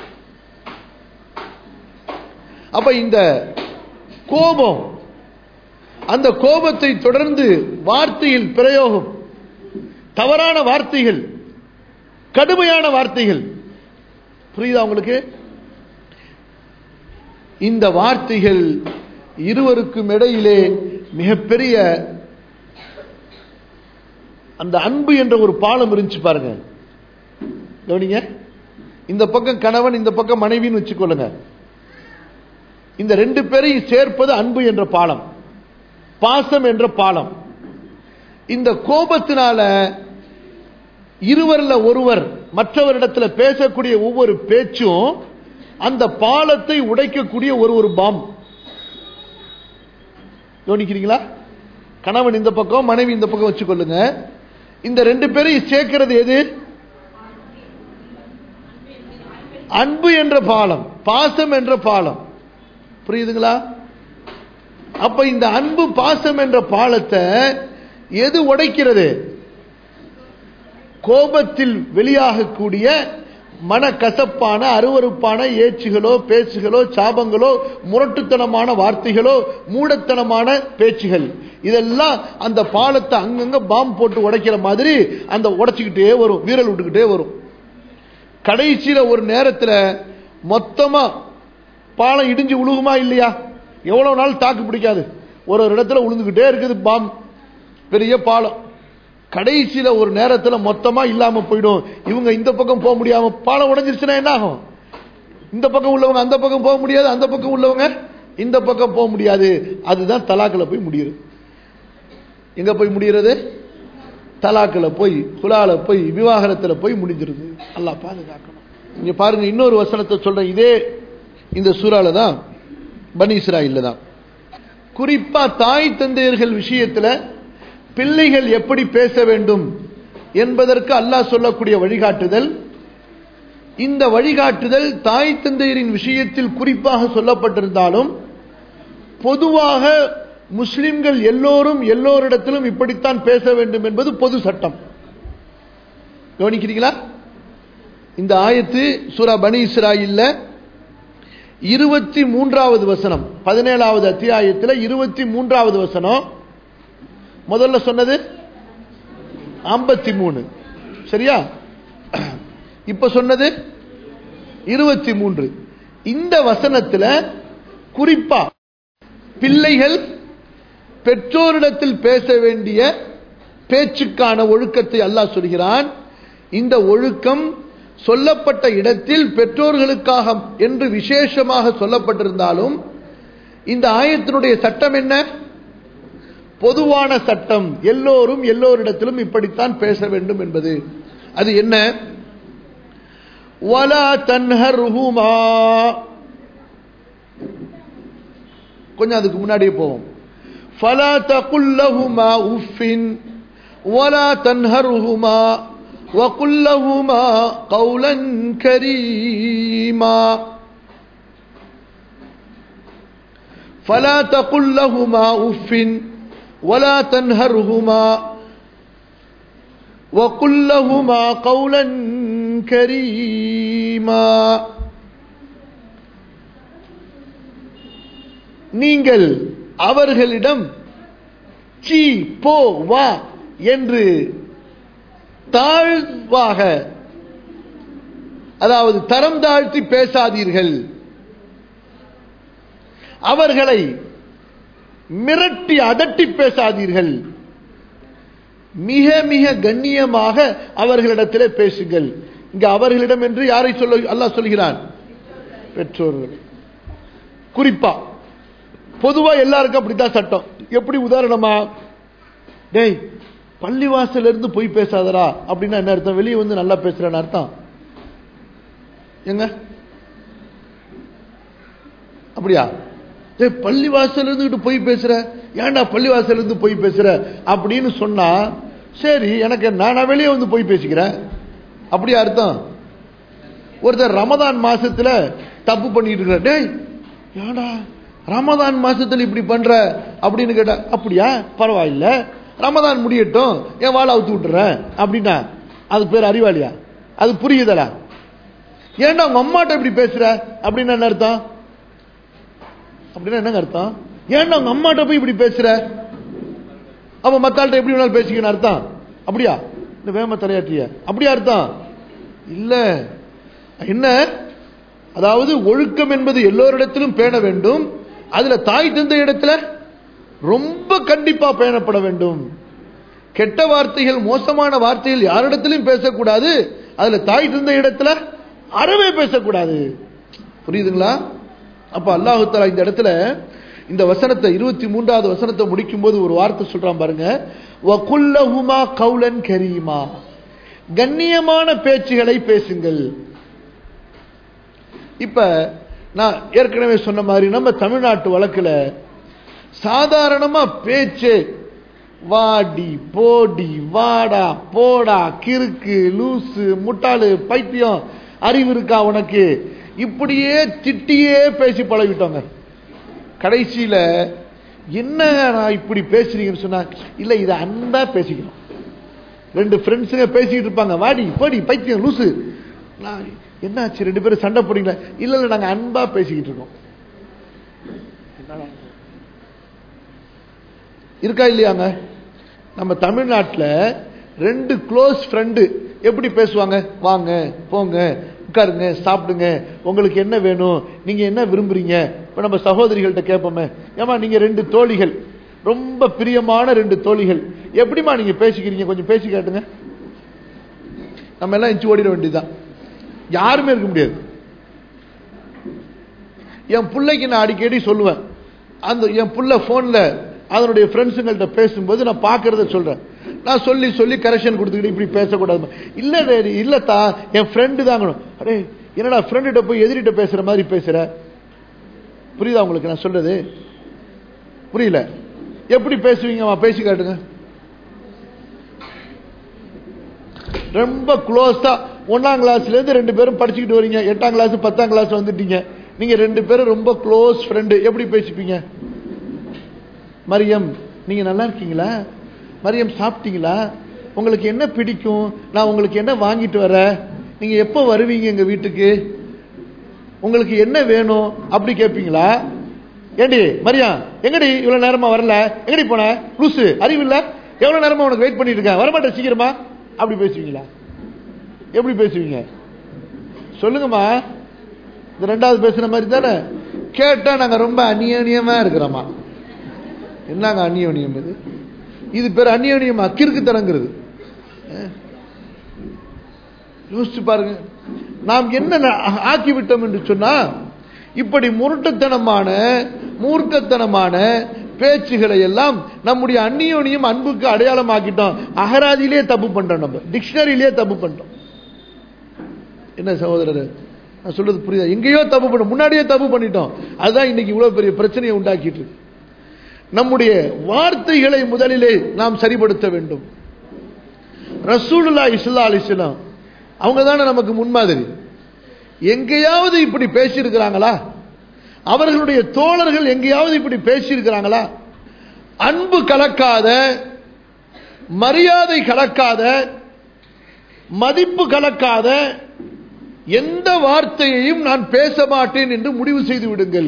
அப்ப இந்த கோபம் அந்த கோபத்தை தொடர்ந்து வார்த்தையில் பிரயோகம் தவறான வார்த்தைகள் கடுமையான வார்த்தைகள் புரியுதா உங்களுக்கு இந்த வார்த்தைகள் இருவருக்கும் இடையிலே மிகப்பெரிய அந்த அன்பு என்ற ஒரு பாலம் இருந்துச்சு பாருங்க கவனிங்க இந்த பக்கம் கணவன் இந்த பக்கம் மனைவின்னு வச்சுக்கொள்ளுங்க இந்த ரெண்டு பேரையும் சேர்ப்பது அன்பு என்ற பாலம் பாசம் என்ற பாலம் இந்த கோபத்தினால இருவரில் ஒருவர் மற்றவரிடத்தில் பேசக்கூடிய ஒவ்வொரு பேச்சும் அந்த பாலத்தை உடைக்கக்கூடிய ஒரு ஒரு பாம் கவனிக்கிறீங்களா கணவன் இந்த பக்கம் மனைவி இந்த பக்கம் வச்சுக்கொள்ளுங்க இந்த ரெண்டு பேரையும் சேர்க்கிறது எது அன்பு என்ற பாலம் பாசம் என்ற பாலம் புரியுதுங்களா அப்ப இந்த அன்பு பாசம் என்ற பாலத்தை எது உடைக்கிறது கோபத்தில் வெளியாகக்கூடிய மனக்கசப்பான அருவறுப்பான ஏச்சுகளோ பேச்சுகளோ சாபங்களோ முரட்டுத்தனமான வார்த்தைகளோ மூடத்தனமான பேச்சுகள் இதெல்லாம் அந்த பாலத்தை அங்கங்க பாம் போட்டு உடைக்கிற மாதிரி அந்த உடைச்சுக்கிட்டே வரும் வீரல் விட்டுக்கிட்டே வரும் கடைசியில ஒரு நேரத்தில் மொத்தமா பாலம் இடிஞ்சு உழுகுமா இல்லையா எவ்வளவு நாள் தாக்கு பிடிக்காது ஒரு ஒரு இடத்துல உழுந்துகிட்டே இருக்குது பாம் பெரிய பாலம் கடைசியில ஒரு நேரத்தில் மொத்தமா இல்லாம போயிடும் இவங்க இந்த பக்கம் போக முடியாம பாலம் உடஞ்சிருச்சுன்னா என்ன ஆகும் இந்த பக்கம் உள்ளவங்க அந்த பக்கம் போக முடியாது அந்த பக்கம் உள்ளவங்க இந்த பக்கம் போக முடியாது அதுதான் தலாக்கில் போய் முடியுது எங்க போய் முடிகிறது தலாக்கில் போய் குலால போய் விவாகரத்தில் போய் முடிஞ்சிருது அல்லாஹ் பாதுகாக்கணும் இங்க பாருங்க இன்னொரு வசனத்தை சொல்றேன் இதே இந்த சூறால தான் பனி இஸ்ராயில்ல தான் குறிப்பா தாய் தந்தையர்கள் விஷயத்துல பிள்ளைகள் எப்படி பேச வேண்டும் என்பதற்கு அல்லாஹ் சொல்லக்கூடிய வழிகாட்டுதல் இந்த வழிகாட்டுதல் தாய் தந்தையரின் விஷயத்தில் குறிப்பாக சொல்லப்பட்டிருந்தாலும் பொதுவாக முஸ்லிம்கள் எல்லோரும் எல்லோரிடத்திலும் இப்படித்தான் பேச வேண்டும் என்பது பொது சட்டம் கவனிக்கிறீங்களா இந்த ஆயத்து சூரா பனி இஸ்ராயில்ல இருபத்தி மூன்றாவது வசனம் பதினேழாவது அத்தியாயத்தில் இருபத்தி மூன்றாவது வசனம் முதல்ல சொன்னது ஐம்பத்தி மூணு சரியா இப்ப சொன்னது இருபத்தி மூன்று இந்த வசனத்தில் குறிப்பா பிள்ளைகள் பெற்றோரிடத்தில் பேச வேண்டிய பேச்சுக்கான ஒழுக்கத்தை அல்லாஹ் சொல்கிறான் இந்த ஒழுக்கம் சொல்லப்பட்ட இடத்தில் பெற்றோர்களுக்காக என்று விசேஷமாக சொல்லப்பட்டிருந்தாலும் இந்த ஆயத்தினுடைய சட்டம் என்ன பொதுவான சட்டம் எல்லோரும் எல்லோரிடத்திலும் இப்படித்தான் பேச வேண்டும் என்பது அது என்ன வலா தன்ஹர்ஹுமா கொஞ்சம் அதுக்கு முன்னாடியே போவோம் ஃபலா தகுல்லஹுமா உஃபின் ولا تنهرهما وقل لهما قولا كريما فلا تقل لهما اف ولا تنهرهما وقل لهما قولا كريما நீங்கள் அவர்களிடம் சீ போ வா என்று தாழ்வாக அதாவது தரம் தாழ்த்தி பேசாதீர்கள் அவர்களை மிரட்டி அதட்டி பேசாதீர்கள் மிக மிக கண்ணியமாக அவர்களிடத்திலே பேசுங்கள் இங்க அவர்களிடம் என்று யாரை சொல்ல அல்லாஹ் சொல்கிறான் பெற்றோர்கள் குறிப்பா பொதுவா எல்லாருக்கும் அப்படித்தான் சட்டம் எப்படி உதாரணமா டேய் பள்ளிவாசல்ல இருந்து போய் பேசாதடா அப்படின்னா என்ன அர்த்தம் வெளியே வந்து நல்லா பேசுறேன்னு அர்த்தம் எங்க அப்படியா ஏய் பள்ளிவாசல்ல இருந்துகிட்டு போய் பேசுற ஏன்டா பள்ளிவாசல்ல இருந்து போய் பேசுற அப்படின்னு சொன்னா சரி எனக்கு நான் வெளியே வந்து போய் பேசிக்கிறேன் அப்படியா அர்த்தம் ஒருத்தர் ரமதான் மாசத்துல தப்பு பண்ணிட்டு இருக்கிற டேய் ஏடா ரமதான் மாசத்துல இப்படி பண்ற அப்படின்னு கேட்டா அப்படியா பரவாயில்ல ரமதான் முடியட்டும் என் வாழை அவுத்து விட்டுறேன் அப்படின்னா அது பேர் அறிவாளியா அது புரியுதலா ஏன்டா உங்க அம்மாட்ட இப்படி பேசுற அப்படின்னு என்ன அர்த்தம் அப்படின்னா என்னங்க அர்த்தம் ஏன்டா உங்க அம்மாட்ட போய் இப்படி பேசுற அப்ப மத்தாள்கிட்ட எப்படி வேணாலும் பேசிக்கணும் அர்த்தம் அப்படியா இந்த வேம தலையாற்றிய அப்படியா அர்த்தம் இல்ல என்ன அதாவது ஒழுக்கம் என்பது எல்லோரிடத்திலும் பேண வேண்டும் அதுல தாய் தந்த இடத்துல ரொம்ப கண்டிப்பா பேணப்பட வேண்டும் கெட்ட வார்த்தைகள் மோசமான வார்த்தைகள் யாரிடத்திலும் பேசக்கூடாது அதுல தாய் தந்த இடத்துல அறவே பேசக்கூடாது புரியுதுங்களா அப்ப அல்லாஹு தஆலா இந்த இடத்துல இந்த வசனத்தை இருபத்தி மூன்றாவது வசனத்தை முடிக்கும் போது ஒரு வார்த்தை சொல்றான் பாருங்க வகுல்லஹுமா கௌலன் கரீமா கண்ணியமான பேச்சுகளை பேசுங்கள் இப்ப நான் ஏற்கனவே சொன்ன மாதிரி நம்ம தமிழ்நாட்டு வழக்குல சாதாரணமா பேச்சு வாடி போடி வாடா போடா கிறுக்கு லூசு முட்டாளு பைத்தியம் அறிவு இருக்கா உனக்கு இப்படியே திட்டியே பேசி பழகிட்டோங்க கடைசியில என்ன நான் இப்படி பேசுறீங்கன்னு சொன்னா இல்ல இதை அன்பா பேசிக்கணும் ரெண்டு ஃப்ரெண்ட்ஸுங்க பேசிக்கிட்டு இருப்பாங்க வாடி போடி பைத்தியம் லூசு நான் என்னாச்சு ரெண்டு பேரும் சண்டை போடுறீங்களா இல்ல இல்ல நாங்க அன்பா பேசிக்கிட்டு இருக்கோம் என்னடா? இருக்கா இல்லையாங்க நம்ம தமிழ்நாட்டில் ரெண்டு க்ளோஸ் ஃப்ரெண்டு எப்படி பேசுவாங்க வாங்க போங்க உட்காருங்க சாப்பிடுங்க உங்களுக்கு என்ன வேணும் நீங்க என்ன விரும்புறீங்க இப்ப நம்ம சகோதரிகள்கிட்ட கேட்போமே ஏமா நீங்க ரெண்டு தோழிகள் ரொம்ப பிரியமான ரெண்டு தோழிகள் எப்படிமா நீங்க பேசிக்கிறீங்க கொஞ்சம் பேசி காட்டுங்க நம்ம எல்லாம் இன்ச்சு ஓடிட வேண்டியதுதான் யாருமே இருக்க முடியாது என் பிள்ளைக்கு நான் அடிக்கடி சொல்லுவேன் அந்த என் புள்ள போன்ல அதனுடைய ஃப்ரெண்ட்ஸுங்கள்ட்ட பேசும்போது நான் பார்க்கறத சொல்றேன் நான் சொல்லி சொல்லி கரெக்ஷன் கொடுத்துக்கிட்டு இப்படி பேசக்கூடாது இல்ல டேடி இல்லத்தா என் ஃப்ரெண்டு தாங்கணும் அடே என்னடா ஃப்ரெண்டுகிட்ட போய் எதிரிட்ட பேசுற மாதிரி பேசுற புரியுதா உங்களுக்கு நான் சொல்றது புரியல எப்படி பேசுவீங்கம்மா பேசி காட்டுங்க ரொம்ப க்ளோஸா ஒன்னாம் கிளாஸ்ல இருந்து ரெண்டு பேரும் படிச்சுக்கிட்டு வரீங்க எட்டாம் கிளாஸ் பத்தாம் கிளாஸ் வந்துட்டீங்க நீங்க ரெண்டு பேரும் ரொம்ப க்ளோஸ் ஃப்ரெண்டு எப்படி பேசிப்பீங்க மரியம் நீங்க நல்லா இருக்கீங்களா மரியம் சாப்பிட்டீங்களா உங்களுக்கு என்ன பிடிக்கும் நான் உங்களுக்கு என்ன வாங்கிட்டு வரேன் நீங்க எப்போ வருவீங்க எங்க வீட்டுக்கு உங்களுக்கு என்ன வேணும் அப்படி கேட்பீங்களா ஏண்டி மரியா எங்கடி இவ்வளவு நேரமா வரல எங்கடி போன லூசு அறிவு இல்ல எவ்வளவு நேரமா உனக்கு வெயிட் பண்ணிட்டு இருக்கேன் வரமாட்டேன் சீக்கிரமா அப்படி பேசுவீங்களா எப்படி பேசுவீங்க சொல்லுங்கம்மா இந்த ரெண்டாவது பேசுன மாதிரி தானே கேட்டா நாங்க ரொம்ப அந்நியோன்யமா இருக்கிறோமா என்னங்க அந்நியோன்யம் இது இது பேர் அந்நியோன்யம் அக்கிற்கு தரங்கிறது யோசிச்சு பாருங்க நாம் என்ன ந- ஆக்கி விட்டோம் என்று சொன்னா இப்படி முரட்டுத்தனமான மூர்க்கத்தனமான பேச்சுகளை எல்லாம் நம்முடைய அந்நியோனியம் அன்புக்கு அடையாளம் ஆக்கிட்டோம் அகராதியிலே தப்பு பண்றோம் நம்ம டிக்ஷனரியிலே தப்பு பண்றோம் என்ன சகோதரர் நான் சொல்றது புரியுதா எங்கேயோ தப்பு பண்ண முன்னாடியே தப்பு பண்ணிட்டோம் அதுதான் இன்னைக்கு இவ்வளவு பெரிய பிரச்சனையை உண்டாக்கிட்டு இருக்கு நம்முடைய வார்த்தைகளை முதலிலே நாம் சரிபடுத்த வேண்டும் ரசூலுல்லா இஸ்லா அலிஸ்லாம் அவங்க தானே நமக்கு முன்மாதிரி எங்கேயாவது இப்படி பேசியிருக்கிறாங்களா அவர்களுடைய தோழர்கள் எங்கேயாவது இப்படி பேசியிருக்கிறாங்களா அன்பு கலக்காத மரியாதை கலக்காத மதிப்பு கலக்காத எந்த வார்த்தையையும் நான் பேச மாட்டேன் என்று முடிவு செய்து விடுங்கள்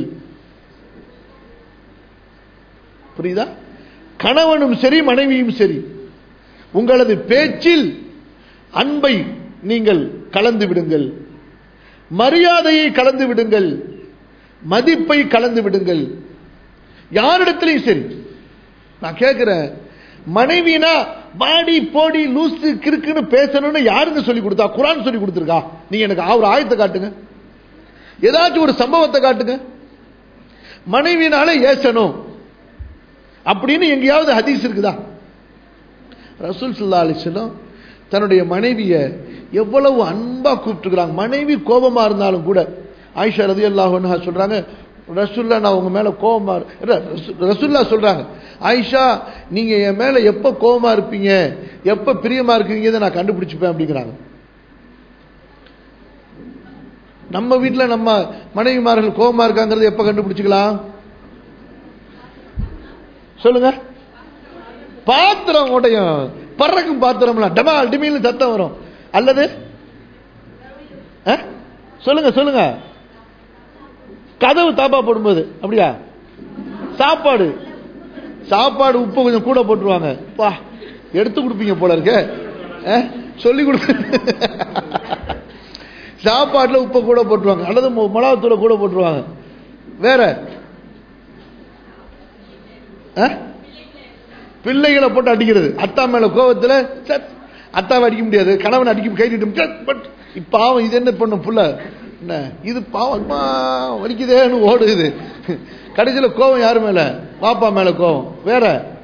புரியுதா கணவனும் சரி மனைவியும் சரி உங்களது பேச்சில் அன்பை நீங்கள் கலந்து விடுங்கள் மரியாதையை கலந்து விடுங்கள் மதிப்பை கலந்து விடுங்கள் யாரிடத்திலையும் சரி நான் கேட்கிறேன் மனைவினா பாடி போடி லூசு கிறுக்குன்னு பேசணும்னு யாருங்க சொல்லி கொடுத்தா குரான் சொல்லி கொடுத்துருக்கா நீங்க எனக்கு ஒரு ஆயத்தை காட்டுங்க ஏதாச்சும் ஒரு சம்பவத்தை காட்டுங்க மனைவினால ஏசணும் அப்படின்னு எங்கேயாவது ஹதீஸ் இருக்குதா ரசூல் சுல்லா அலிஸ்லாம் தன்னுடைய மனைவிய எவ்வளவு அன்பா கூப்பிட்டுக்கிறாங்க மனைவி கோபமா இருந்தாலும் கூட ஆயிஷா ரதி அல்லாஹ் சொல்றாங்க ரசுல்லா நான் உங்க மேல கோபமா ரசுல்லா சொல்றாங்க ஆயிஷா நீங்க என் மேல எப்ப கோபமா இருப்பீங்க எப்ப பிரியமா இருக்கீங்க நான் கண்டுபிடிச்சுப்பேன் அப்படிங்கிறாங்க நம்ம வீட்டுல நம்ம மனைவிமார்கள் கோபமா இருக்காங்கிறது எப்ப கண்டுபிடிச்சுக்கலாம் சொல்லுங்க பாத்திரம் உடையும் பறக்கும் பாத்திரம்லாம் டமால் டிமில் சத்தம் வரும் அல்லது சொல்லுங்க சொல்லுங்க கதவு தாப்பா போடும்போது அப்படியா சாப்பாடு சாப்பாடு உப்பு கொஞ்சம் கூட போட்டுருவாங்க பா எடுத்து கொடுப்பீங்க போல இருக்க சொல்லி கொடுக்க சாப்பாட்டுல உப்பை கூட போட்டுருவாங்க அல்லது மிளகாத்தூளை கூட போட்டுருவாங்க வேற பிள்ளைகளை போட்டு அடிக்கிறது அத்தா மேல கோபத்துல அத்தாவை அடிக்க முடியாது கணவன் அடிக்க கைட்டு பட் பாவம் இது என்ன பண்ணும் புள்ள என்ன இது பாவம் வலிக்குதேன்னு ஓடுது கடைசியில் கோபம் யாரு மேல பாப்பா மேல கோபம் வேற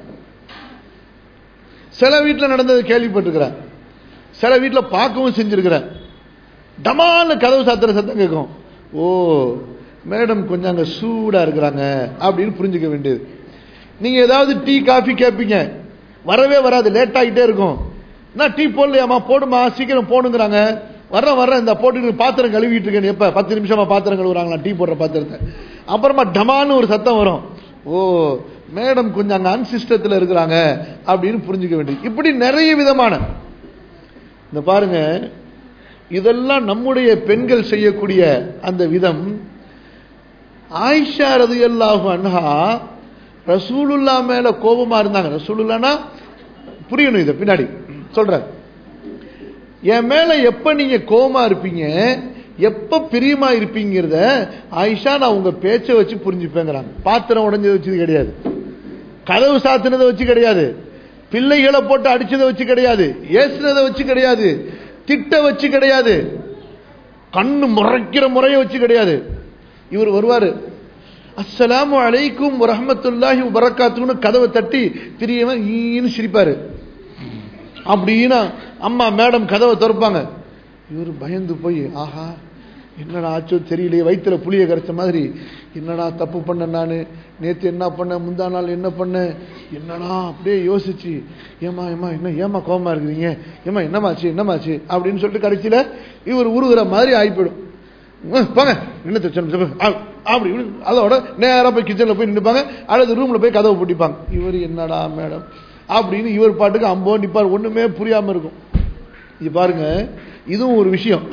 சில வீட்டில் நடந்தது கேள்விப்பட்டிருக்கிறேன் சில வீட்டில் பார்க்கவும் செஞ்சிருக்கிறேன் டமான்னு கதவு சாத்திர சத்தம் கேட்கும் ஓ மேடம் கொஞ்சம் அங்கே சூடாக இருக்கிறாங்க அப்படின்னு புரிஞ்சுக்க வேண்டியது நீங்க ஏதாவது டீ காஃபி கேட்பீங்க வரவே வராது லேட் ஆகிட்டே இருக்கும் நான் டீ போடலையாமா போடுமா சீக்கிரம் போடுங்கிறாங்க வர்றேன் வர்றேன் இந்த போட்டு பாத்திரம் கழுவிட்டு இருக்கேன் எப்ப பத்து நிமிஷமா பாத்திரம் கழுவுறாங்களா டீ போடுற பாத்திரத்தை அப்புறமா டமான்னு ஒரு சத்தம் வரும் ஓ மேடம் கொஞ்சம் அங்க அன்சிஸ்டத்தில் இருக்கிறாங்க அப்படின்னு புரிஞ்சுக்க வேண்டியது இப்படி நிறைய விதமான இந்த பாருங்க இதெல்லாம் நம்முடைய பெண்கள் செய்யக்கூடிய அந்த விதம் ஆயிஷா ரது அல்லாஹு அன்ஹா ரசூலுல்லா மேல கோபமா இருந்தாங்க ரசூலுல்லானா புரியணும் இதை பின்னாடி சொல்றேன் என் மேல எப்ப நீங்க கோபமா இருப்பீங்க எப்ப பிரியமா இருப்பீங்கிறத ஆயிஷா நான் உங்க பேச்சை வச்சு புரிஞ்சுப்பேங்கிறாங்க பாத்திரம் உடஞ்சதை வச்சது கிடையாது கதவு சாத்தினதை வச்சு கிடையாது பிள்ளைகளை போட்டு அடிச்சதை வச்சு கிடையாது ஏசுனதை வச்சு கிடையாது திட்ட வச்சு கிடையாது கண்ணு முறைக்கிற முறையை வச்சு கிடையாது இவர் வருவாரு அஸ்ஸலாமு அலைக்கும் வரஹமத்துல்லாஹி வரக்காத்துன்னு கதவை தட்டி பிரியவன் ஈன்னு சிரிப்பாரு அப்படின்னா அம்மா மேடம் கதவை திறப்பாங்க இவர் பயந்து போய் ஆஹா என்னடா ஆச்சோ தெரியலையே வயிற்றுல புளிய கரைச்ச மாதிரி என்னடா தப்பு பண்ண நான் நேற்று என்ன பண்ண முந்தா நாள் என்ன பண்ண என்னடா அப்படியே யோசிச்சு ஏமா ஏமா என்ன ஏமா கோபமா இருக்கிறீங்க ஏமா என்னமாச்சு என்னமாச்சு அப்படின்னு சொல்லிட்டு கடைசியில் இவர் உருகுற மாதிரி ஆகிப்போயிடும் போங்க என்ன பிரச்சனை அப்படி அதோட நேராக போய் கிச்சனில் போய் நின்றுப்பாங்க அல்லது ரூமில் போய் கதவை பூட்டிப்பாங்க இவர் என்னடா மேடம் அப்படின்னு இவர் பாட்டுக்கு அம்போ நிப்பார் ஒன்றுமே புரியாமல் இருக்கும் இது பாருங்க இதுவும் ஒரு விஷயம்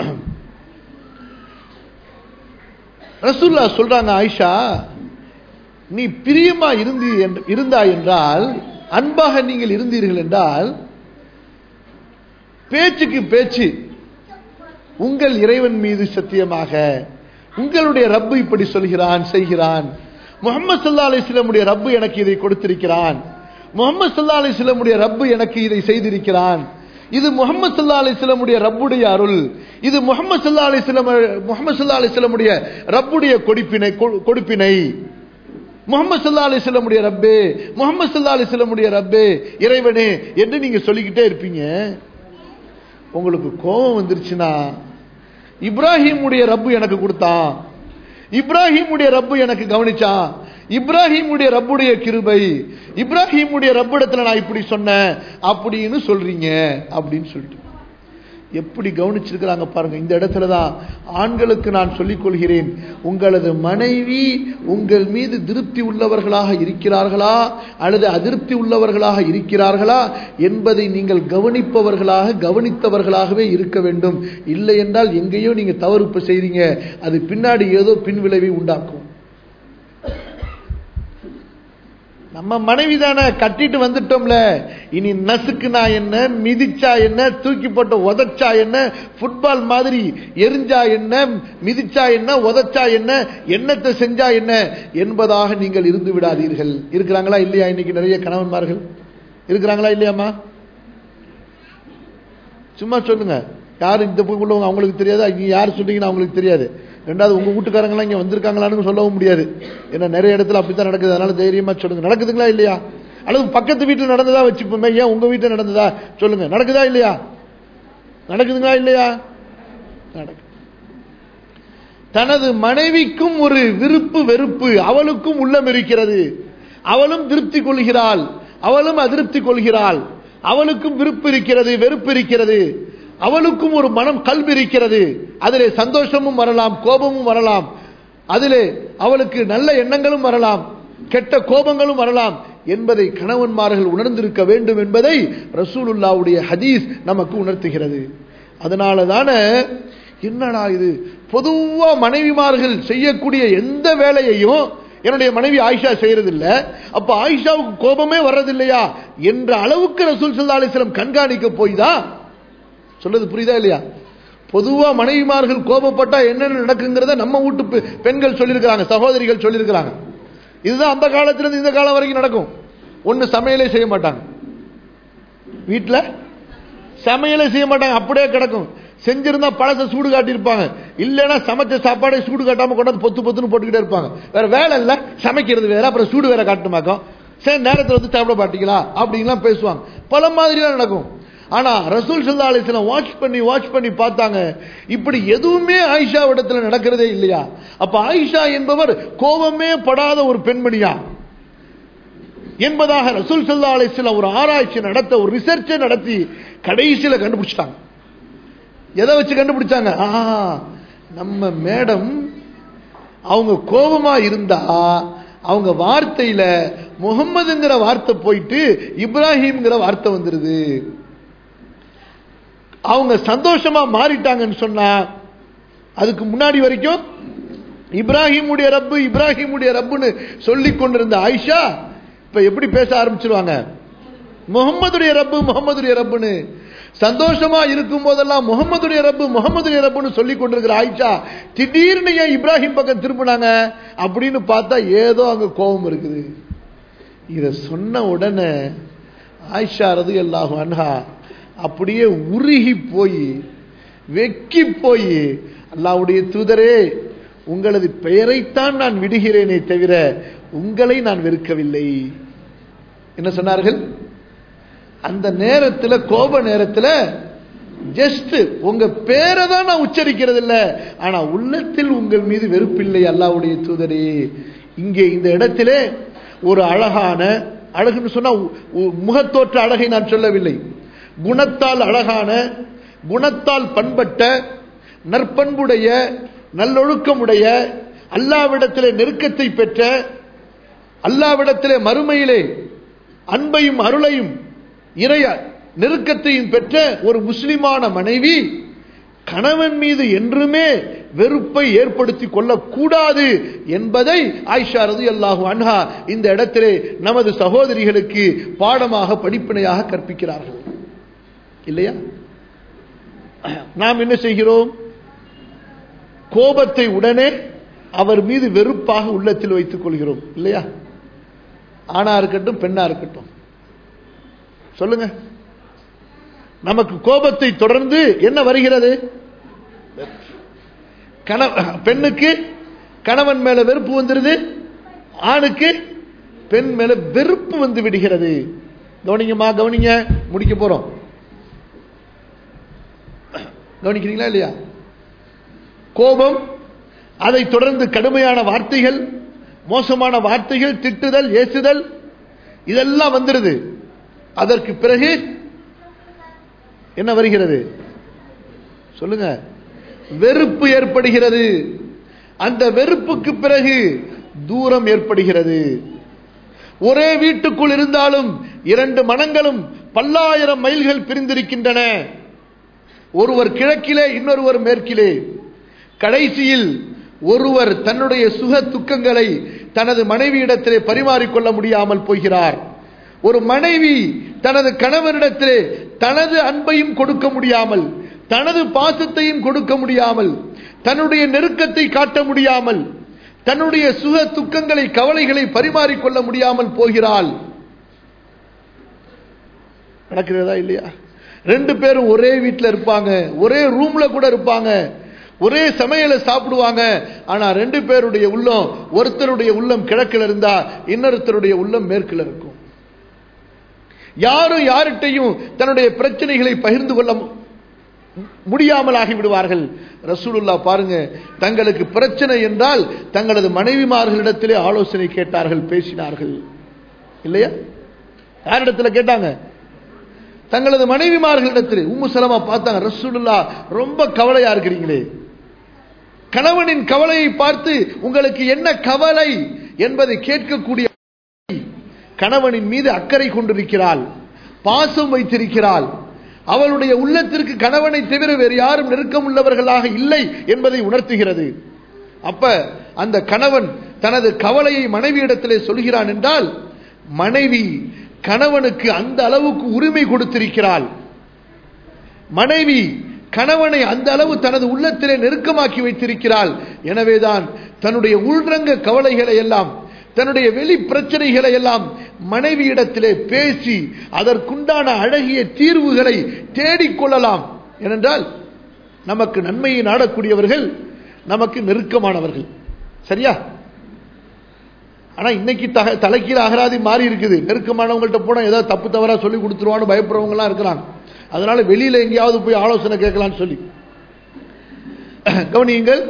ரசூல்லா சொல்றாங்க ஆயிஷா நீ பிரியமா இருந்து இருந்தா என்றால் அன்பாக நீங்கள் இருந்தீர்கள் என்றால் பேச்சுக்கு பேச்சு உங்கள் இறைவன் மீது சத்தியமாக உங்களுடைய ரப்பு இப்படி சொல்கிறான் செய்கிறான் முகமது சல்லா அலிஸ்லமுடைய ரப்பு எனக்கு இதை கொடுத்திருக்கிறான் முகமது சல்லா அலிஸ்லமுடைய ரப்பு எனக்கு இதை செய்திருக்கிறான் இது முகமது சல்லா அலிஸ்லமுடைய ரப்புடைய அருள் இது முகமது சல்லா அலிஸ்லம் முகமது சல்லா அலிஸ்லமுடைய ரப்புடைய கொடுப்பினை கொடுப்பினை முகமது சல்லா அலிஸ்லமுடைய ரப்பே முகமது சல்லா அலிஸ்லமுடைய ரப்பே இறைவனே என்று நீங்க சொல்லிக்கிட்டே இருப்பீங்க உங்களுக்கு கோபம் வந்துருச்சுன்னா இப்ராஹிமுடைய ரப்பு எனக்கு கொடுத்தான் இப்ராஹிமுடைய ரப்பு எனக்கு கவனிச்சான் இப்ராஹிமுடைய ரப்புடைய கிருபை இப்ராஹிமுடைய ரப்பிடத்துல நான் இப்படி சொன்னேன் அப்படின்னு சொல்றீங்க அப்படின்னு சொல்லிட்டு எப்படி கவனிச்சிருக்கிறாங்க பாருங்க இந்த இடத்துல தான் ஆண்களுக்கு நான் சொல்லிக் கொள்கிறேன் உங்களது மனைவி உங்கள் மீது திருப்தி உள்ளவர்களாக இருக்கிறார்களா அல்லது அதிருப்தி உள்ளவர்களாக இருக்கிறார்களா என்பதை நீங்கள் கவனிப்பவர்களாக கவனித்தவர்களாகவே இருக்க வேண்டும் இல்லை என்றால் எங்கேயோ நீங்க தவறுப்பு செய்றீங்க அது பின்னாடி ஏதோ பின்விளைவை உண்டாக்கும் நம்ம மனைவி தானே கட்டிட்டு வந்துட்டோம்ல இனி நசுக்குனா என்ன மிதிச்சா என்ன தூக்கி போட்டு உதச்சா என்ன ஃபுட்பால் மாதிரி எரிஞ்சா என்ன மிதிச்சா என்ன உதச்சா என்ன என்னத்தை செஞ்சா என்ன என்பதாக நீங்கள் இருந்து விடாதீர்கள் இருக்கிறாங்களா இல்லையா இன்னைக்கு நிறைய கணவன்மார்கள் இருக்கிறாங்களா இல்லையாம்மா சும்மா சொல்லுங்க யார் இந்த உள்ளவங்க அவங்களுக்கு தெரியாது இங்க யார் சொல்றீங்கன்னு அவங்களுக்கு தெரியாது ரெண்டாவது உங்க வீட்டுக்காரங்களாம் இங்க வந்திருக்காங்களான்னு சொல்லவும் முடியாது ஏன்னா நிறைய இடத்துல அப்படித்தான் நடக்குது அதனால தைரியமா சொல்லுங்க நடக்குதுங்களா இல்லையா அல்லது பக்கத்து வீட்டில் நடந்ததா வச்சுப்போமே ஏன் உங்க வீட்டில் நடந்ததா சொல்லுங்க நடக்குதா இல்லையா நடக்குதுங்களா இல்லையா நடக்கு தனது மனைவிக்கும் ஒரு விருப்பு வெறுப்பு அவளுக்கும் உள்ளம் இருக்கிறது அவளும் திருப்தி கொள்கிறாள் அவளும் அதிருப்தி கொள்கிறாள் அவளுக்கும் விருப்பு இருக்கிறது வெறுப்பு இருக்கிறது அவளுக்கும் ஒரு மனம் கல்வி இருக்கிறது அதிலே சந்தோஷமும் வரலாம் கோபமும் வரலாம் அதிலே அவளுக்கு நல்ல எண்ணங்களும் வரலாம் கெட்ட கோபங்களும் வரலாம் என்பதை கணவன்மார்கள் உணர்ந்திருக்க வேண்டும் என்பதை ரசூலுல்லாவுடைய ஹதீஸ் நமக்கு உணர்த்துகிறது அதனால தானே என்னடா இது பொதுவா மனைவிமார்கள் செய்யக்கூடிய எந்த வேலையையும் என்னுடைய மனைவி ஆயிஷா செய்யறதில்ல அப்ப ஆயிஷாவுக்கு கோபமே வர்றதில்லையா என்ற அளவுக்கு ரசூல் சல்லா அலிஸ்லம் கண்காணிக்க போய் தான் சொல்றது புரியுதா இல்லையா பொதுவா மனைவிமார்கள் கோபப்பட்டா என்னென்ன நடக்குங்கிறத நம்ம வீட்டு பெ- பெண்கள் சொல்லியிருக்கிறாங்க சகோதரிகள் சொல்லியிருக்கிறாங்க இதுதான் அந்த காலத்துல இருந்து இந்த காலம் வரைக்கும் நடக்கும் ஒண்ணு சமையலே செய்ய மாட்டாங்க வீட்டுல சமையலே செய்ய மாட்டாங்க அப்படியே கிடக்கும் செஞ்சிருந்தா பழச சூடு காட்டியிருப்பாங்க இல்லைன்னா சமைச்ச சாப்பாடை சூடு காட்டாம கொண்டாந்து பொத்து பொத்துன்னு போட்டுக்கிட்டே இருப்பாங்க வேற வேலை இல்ல சமைக்கிறது வேற அப்புறம் சூடு வேற காட்டுமாக்கும் சரி நேரத்தில் வந்து சாப்பிட மாட்டீங்களா அப்படின்லாம் பேசுவாங்க பல மாதிரிலாம் நடக்கும் ஆனா ரசூல் சல்லா அலிஸ்லாம் வாட்ச் பண்ணி வாட்ச் பண்ணி பார்த்தாங்க இப்படி எதுவுமே ஆயிஷா இடத்துல நடக்கிறதே இல்லையா அப்ப ஆயிஷா என்பவர் கோபமே படாத ஒரு பெண்மணியா என்பதாக ரசூல் சல்லா அலிஸ்லாம் ஒரு ஆராய்ச்சி நடத்த ஒரு ரிசர்ச்சை நடத்தி கடைசியில கண்டுபிடிச்சிட்டாங்க எதை வச்சு கண்டுபிடிச்சாங்க ஆ நம்ம மேடம் அவங்க கோபமா இருந்தா அவங்க வார்த்தையில முகம்மதுங்கிற வார்த்தை போயிட்டு இப்ராஹிம்ங்கிற வார்த்தை வந்துருது அவங்க சந்தோஷமா மாறிட்டாங்கன்னு சொன்னா அதுக்கு முன்னாடி வரைக்கும் இப்ராஹிமுடைய ரப்பு இப்ராஹிமுடைய ரப்புன்னு சொல்லிக் கொண்டிருந்த ஆயிஷா இப்ப எப்படி பேச ஆரம்பிச்சிருவாங்க முகம்மதுடைய ரப்பு முகம்மதுடைய ரப்புன்னு சந்தோஷமா இருக்கும் போதெல்லாம் முகம்மதுடைய ரப்பு முகம்மதுடைய ரப்புன்னு சொல்லி கொண்டிருக்கிற ஆயிஷா திடீர்னு ஏன் இப்ராஹிம் பக்கம் திரும்பினாங்க அப்படின்னு பார்த்தா ஏதோ அங்க கோபம் இருக்குது இத சொன்ன உடனே ஆயிஷா ரது எல்லாகும் அன்ஹா அப்படியே உருகி போய் வெக்கி போய் அல்லாவுடைய தூதரே உங்களது பெயரைத்தான் நான் விடுகிறேனே தவிர உங்களை நான் வெறுக்கவில்லை என்ன சொன்னார்கள் அந்த நேரத்தில் கோப நேரத்தில் ஜஸ்ட் உங்க பேரை தான் நான் உச்சரிக்கிறது இல்ல ஆனா உள்ளத்தில் உங்கள் மீது வெறுப்பில்லை அல்லாவுடைய தூதரே இங்கே இந்த இடத்திலே ஒரு அழகான அழகுன்னு சொன்னா உ- உ- முகத்தோற்ற அழகை நான் சொல்லவில்லை குணத்தால் அழகான குணத்தால் பண்பட்ட நற்பண்புடைய நல்லொழுக்கமுடைய அல்லாவிடத்திலே நெருக்கத்தை பெற்ற அல்லாவிடத்திலே மறுமையிலே அன்பையும் அருளையும் இறைய நெருக்கத்தையும் பெற்ற ஒரு முஸ்லிமான மனைவி கணவன் மீது என்றுமே வெறுப்பை ஏற்படுத்தி கொள்ளக்கூடாது என்பதை ஆயிஷா ரது அல்லாஹு அன்ஹா இந்த இடத்திலே நமது சகோதரிகளுக்கு பாடமாக படிப்பினையாக கற்பிக்கிறார்கள் இல்லையா நாம் என்ன செய்கிறோம் கோபத்தை உடனே அவர் மீது வெறுப்பாக உள்ளத்தில் வைத்துக் கொள்கிறோம் இல்லையா ஆணா இருக்கட்டும் பெண்ணா இருக்கட்டும் சொல்லுங்க நமக்கு கோபத்தை தொடர்ந்து என்ன வருகிறது கண- பெண்ணுக்கு கணவன் மேல வெறுப்பு வந்துருது ஆணுக்கு பெண் மேல வெறுப்பு வந்து விடுகிறது கவனிங்கம்மா கவனிங்க முடிக்க போறோம் கவனிக்கிறீங்களா இல்லையா கோபம் அதை தொடர்ந்து கடுமையான வார்த்தைகள் மோசமான வார்த்தைகள் திட்டுதல் ஏசுதல் இதெல்லாம் வந்துருது அதற்கு பிறகு என்ன வருகிறது சொல்லுங்க வெறுப்பு ஏற்படுகிறது அந்த வெறுப்புக்கு பிறகு தூரம் ஏற்படுகிறது ஒரே வீட்டுக்குள் இருந்தாலும் இரண்டு மனங்களும் பல்லாயிரம் மைல்கள் பிரிந்திருக்கின்றன ஒருவர் கிழக்கிலே இன்னொருவர் மேற்கிலே கடைசியில் ஒருவர் தன்னுடைய சுக துக்கங்களை தனது மனைவியிடத்திலே பரிமாறிக்கொள்ள முடியாமல் போகிறார் ஒரு மனைவி தனது கணவனிடத்திலே தனது அன்பையும் கொடுக்க முடியாமல் தனது பாசத்தையும் கொடுக்க முடியாமல் தன்னுடைய நெருக்கத்தை காட்ட முடியாமல் தன்னுடைய சுக துக்கங்களை கவலைகளை பரிமாறிக்கொள்ள முடியாமல் போகிறாள் நடக்கிறதா இல்லையா ரெண்டு பேரும் ஒரே வீட்டில் இருப்பாங்க ஒரே ரூம்ல கூட இருப்பாங்க ஒரே சமையல சாப்பிடுவாங்க ஆனா ரெண்டு பேருடைய உள்ளம் ஒருத்தருடைய உள்ளம் கிழக்கில் இருந்தா இன்னொருத்தருடைய உள்ளம் மேற்கில் இருக்கும் யாரும் யார்கிட்டையும் தன்னுடைய பிரச்சனைகளை பகிர்ந்து கொள்ள முடியாமல் ஆகிவிடுவார்கள் ரசூலுல்லா பாருங்க தங்களுக்கு பிரச்சனை என்றால் தங்களது மனைவிமார்களிடத்திலே ஆலோசனை கேட்டார்கள் பேசினார்கள் இல்லையா யாரிடத்துல கேட்டாங்க தங்களது மனைவிமார்களிடத்தில் உம்மு சலமா பார்த்தாங்க ரசூலுல்லா ரொம்ப கவலையா இருக்கிறீங்களே கணவனின் கவலையை பார்த்து உங்களுக்கு என்ன கவலை என்பதை கேட்கக்கூடிய கணவனின் மீது அக்கறை கொண்டிருக்கிறாள் பாசம் வைத்திருக்கிறாள் அவளுடைய உள்ளத்திற்கு கணவனை தவிர வேறு யாரும் நெருக்கம் உள்ளவர்களாக இல்லை என்பதை உணர்த்துகிறது அப்ப அந்த கணவன் தனது கவலையை மனைவியிடத்திலே சொல்கிறான் என்றால் மனைவி கணவனுக்கு அந்த அளவுக்கு உரிமை கொடுத்திருக்கிறாள் மனைவி கணவனை அந்த அளவு தனது உள்ளத்திலே நெருக்கமாக்கி வைத்திருக்கிறாள் எனவேதான் தன்னுடைய உள்ரங்க கவலைகளை எல்லாம் தன்னுடைய வெளி பிரச்சனைகளை எல்லாம் மனைவியிடத்திலே பேசி அதற்குண்டான அழகிய தீர்வுகளை தேடிக்கொள்ளலாம் ஏனென்றால் நமக்கு நன்மையை நாடக்கூடியவர்கள் நமக்கு நெருக்கமானவர்கள் சரியா ஆனா இன்னைக்கு தக தலைக்கீழ அகராதி மாறி இருக்குது நெருக்கமானவங்கள்ட்ட போனா ஏதாவது தப்பு தவறா சொல்லி கொடுத்துருவான்னு பயப்படுறவங்க எல்லாம் இருக்கிறாங்க அதனால வெளியில எங்கேயாவது போய் ஆலோசனை கேட்கலாம்னு சொல்லி கவனியுங்கள்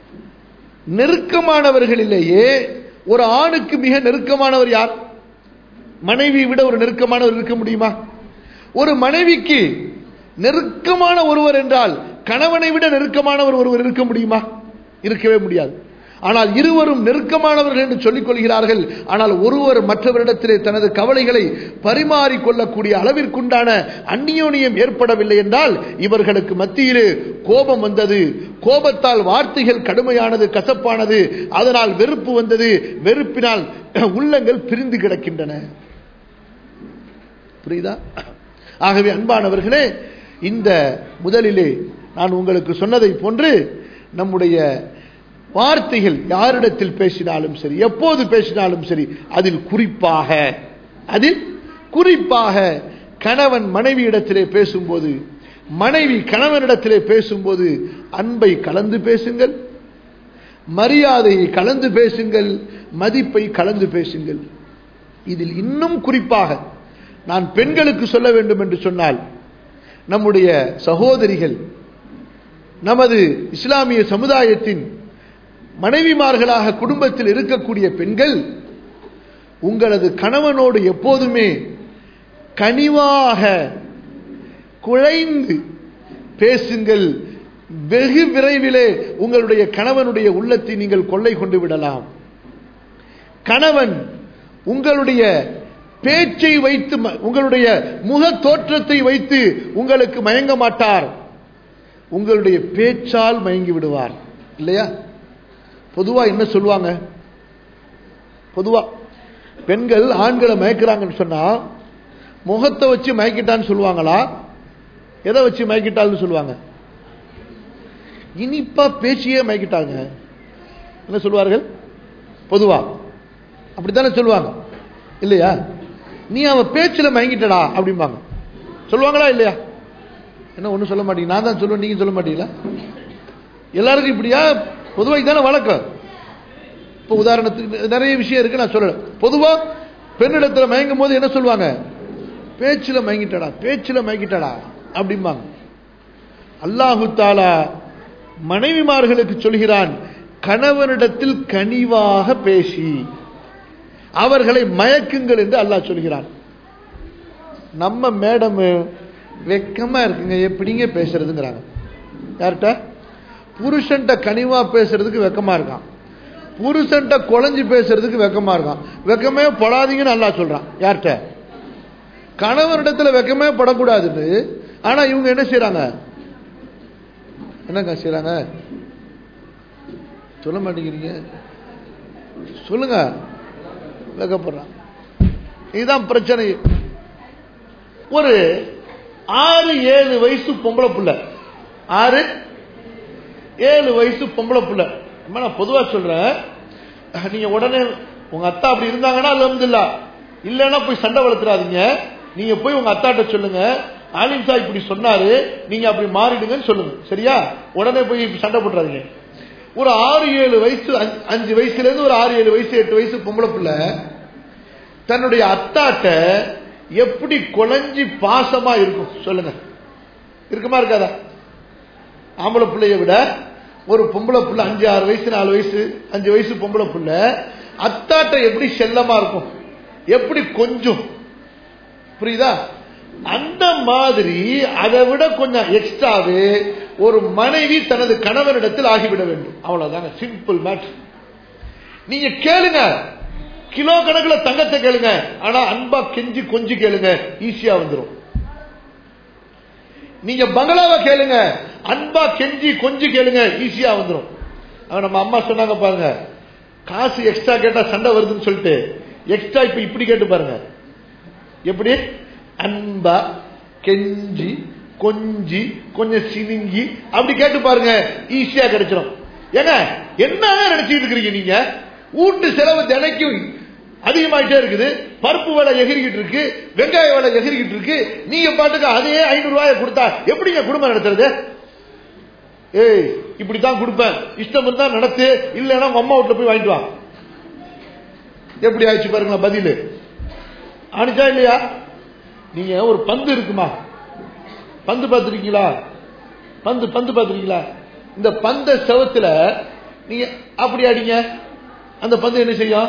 நெருக்கமானவர்களிலேயே ஒரு ஆணுக்கு மிக நெருக்கமானவர் யார் மனைவி விட ஒரு நெருக்கமானவர் இருக்க முடியுமா ஒரு மனைவிக்கு நெருக்கமான ஒருவர் என்றால் கணவனை விட நெருக்கமானவர் ஒருவர் இருக்க முடியுமா இருக்கவே முடியாது ஆனால் இருவரும் நெருக்கமானவர்கள் என்று சொல்லிக் கொள்கிறார்கள் ஆனால் ஒருவர் மற்றவரிடத்திலே தனது கவலைகளை பரிமாறிக்கொள்ளக்கூடிய அளவிற்குண்டான அந்நியோனியம் ஏற்படவில்லை என்றால் இவர்களுக்கு மத்தியிலே கோபம் வந்தது கோபத்தால் வார்த்தைகள் கடுமையானது கசப்பானது அதனால் வெறுப்பு வந்தது வெறுப்பினால் உள்ளங்கள் பிரிந்து கிடக்கின்றன புரியுதா ஆகவே அன்பானவர்களே இந்த முதலிலே நான் உங்களுக்கு சொன்னதை போன்று நம்முடைய வார்த்தைகள் யாரிடத்தில் பேசினாலும் சரி எப்போது பேசினாலும் சரி அதில் குறிப்பாக அதில் குறிப்பாக கணவன் மனைவியிடத்திலே பேசும்போது மனைவி கணவனிடத்திலே பேசும்போது அன்பை கலந்து பேசுங்கள் மரியாதையை கலந்து பேசுங்கள் மதிப்பை கலந்து பேசுங்கள் இதில் இன்னும் குறிப்பாக நான் பெண்களுக்கு சொல்ல வேண்டும் என்று சொன்னால் நம்முடைய சகோதரிகள் நமது இஸ்லாமிய சமுதாயத்தின் மனைவிமார்களாக குடும்பத்தில் இருக்கக்கூடிய பெண்கள் உங்களது கணவனோடு எப்போதுமே கனிவாக குழைந்து பேசுங்கள் வெகு விரைவிலே உங்களுடைய கணவனுடைய உள்ளத்தை நீங்கள் கொள்ளை கொண்டு விடலாம் கணவன் உங்களுடைய பேச்சை வைத்து உங்களுடைய முக தோற்றத்தை வைத்து உங்களுக்கு மயங்க மாட்டார் உங்களுடைய பேச்சால் மயங்கி விடுவார் இல்லையா பொதுவா என்ன சொல்லுவாங்க பொதுவா பெண்கள் ஆண்களை மயக்கிறாங்கன்னு சொன்னா முகத்தை வச்சு மயக்கிட்டான்னு சொல்லுவாங்களா எதை வச்சு மயக்கிட்டாள்னு சொல்லுவாங்க இனிப்பா பேச்சியே மயக்கிட்டாங்க என்ன சொல்லுவார்கள் பொதுவா அப்படித்தானே சொல்லுவாங்க இல்லையா நீ அவன் பேச்சில் மயங்கிட்டடா அப்படிம்பாங்க சொல்லுவாங்களா இல்லையா என்ன ஒன்றும் சொல்ல மாட்டீங்க நான் தான் சொல்லுவேன் நீங்க சொல்ல மாட்டீங்களா எல்லாருக்கும் இப்படியா பொதுவாக தானே வழக்கம் இப்போ உதாரணத்துக்கு நிறைய விஷயம் இருக்கு நான் சொல்லல பொதுவா பெண்ணிடத்துல மயங்கும் போது என்ன சொல்லுவாங்க பேச்சில் மயங்கிட்டடா பேச்சில் மயங்கிட்டடா அப்படிம்பாங்க அல்லாஹு தாலா மனைவிமார்களுக்கு சொல்கிறான் கணவனிடத்தில் கனிவாக பேசி அவர்களை மயக்குங்கள் என்று அல்லாஹ் சொல்கிறான் நம்ம மேடம் வெக்கமா இருக்குங்க எப்படிங்க பேசுறதுங்கிறாங்க யார்கிட்ட புருஷன்ட்ட கனிவா பேசுறதுக்கு வெக்கமா இருக்கான் புருஷன்ட்ட குழஞ்சு பேசுறதுக்கு வெக்கமா இருக்கான் வெக்கமே படாதீங்கன்னு அல்லாஹ் சொல்றான் யார்கிட்ட கணவரிடத்துல வெக்கமே படக்கூடாதுன்னு ஆனா இவங்க என்ன செய்யறாங்க என்னங்க செய்யறாங்க சொல்ல மாட்டேங்கிறீங்க சொல்லுங்க வெக்கப்படுறான் இதுதான் பிரச்சனை ஒரு ஆறு ஏழு வயசு பொம்பளை புள்ள ஆறு ஏழு வயசு பொம்பளை புள்ள அம்மா, நான் பொதுவா சொல்றேன் நீங்க உடனே உங்க அத்தா அப்படி இருந்தாங்கன்னா அலமதுல்லா இல்லைன்னா போய் சண்டை வளர்த்துறாதீங்க நீங்க போய் உங்க அத்தாட்ட சொல்லுங்க ஆலிம் சாஹ் இப்படி சொன்னாரு நீங்க அப்படி மாறிடுங்கன்னு சொல்லுங்க சரியா உடனே போய் சண்டை போட்டுறாதீங்க ஒரு ஆறு ஏழு வயசு அஞ்சு- அஞ்சு வயசுல இருந்து ஒரு ஆறு ஏழு வயசு எட்டு வயசு பொம்பளை பிள்ளை தன்னுடைய அத்தாட்ட எப்படி குழஞ்சி பாசமா இருக்கும் சொல்லுங்க இருக்குமா இருக்காதா ஆம்பளை பிள்ளைய விட ஒரு பொம்பளை பிள்ளை அஞ்சு ஆறு வயசு நாலு வயசு அஞ்சு வயசு பொம்பளை பிள்ளை அத்தாட்ட எப்படி செல்லமா இருக்கும் எப்படி கொஞ்சம் புரியுதா அந்த மாதிரி அதை விட கொஞ்சம் எக்ஸ்ட்ராவே ஒரு மனைவி தனது கணவனிடத்தில் ஆகிவிட வேண்டும் அவ்வளவுதாங்க சிம்பிள் மேட்ரு நீங்க கேளுங்க கிலோ கணக்குல தங்கத்தை கேளுங்க ஆனா அன்பா கெஞ்சி கொஞ்சி கேளுங்க ஈஸியா வந்துரும் நீங்க பங்களாவை கேளுங்க அன்பா கெஞ்சி கொஞ்சி கேளுங்க ஈஸியா வந்துரும் அவன் நம்ம அம்மா சொன்னாங்க பாருங்க காசு எக்ஸ்ட்ரா கேட்டா சண்டை வருதுன்னு சொல்லிட்டு எக்ஸ்ட்ரா இப்ப இப்படி கேட்டு பாருங்க எப்படி அன்பா கெஞ்சி கொஞ்சி கொஞ்சம் சினுங்கி அப்படி கேட்டு பாருங்க ஈஸியா கிடைச்சிடும் ஏங்க என்ன நினைச்சிட்டு இருக்கிறீங்க நீங்க வீட்டு செலவு தினைக்கும் அதிகமாயிட்டே இருக்குது பருப்பு விலை எகிரிக்கிட்டு இருக்கு வெங்காய விலை எகிரிக்கிட்டு இருக்கு நீங்க பாட்டுக்கு அதே ஐநூறு ரூபாயை கொடுத்தா எப்படிங்க குடும்பம் நடத்துறது ஏய் இப்படித்தான் கொடுப்பேன் இஷ்டம் இருந்தா நடத்து இல்லைன்னா உங்க அம்மா வீட்டுல போய் வாங்கிட்டு வா எப்படி ஆயிடுச்சு பாருங்களா பதில் அனுச்சா இல்லையா நீங்க ஒரு பந்து இருக்குமா பந்து பார்த்துருக்கீங்களா பந்து பந்து பார்த்துருக்கீங்களா இந்த பந்த செவத்துல நீங்க அப்படி அடிங்க அந்த பந்து என்ன செய்யும்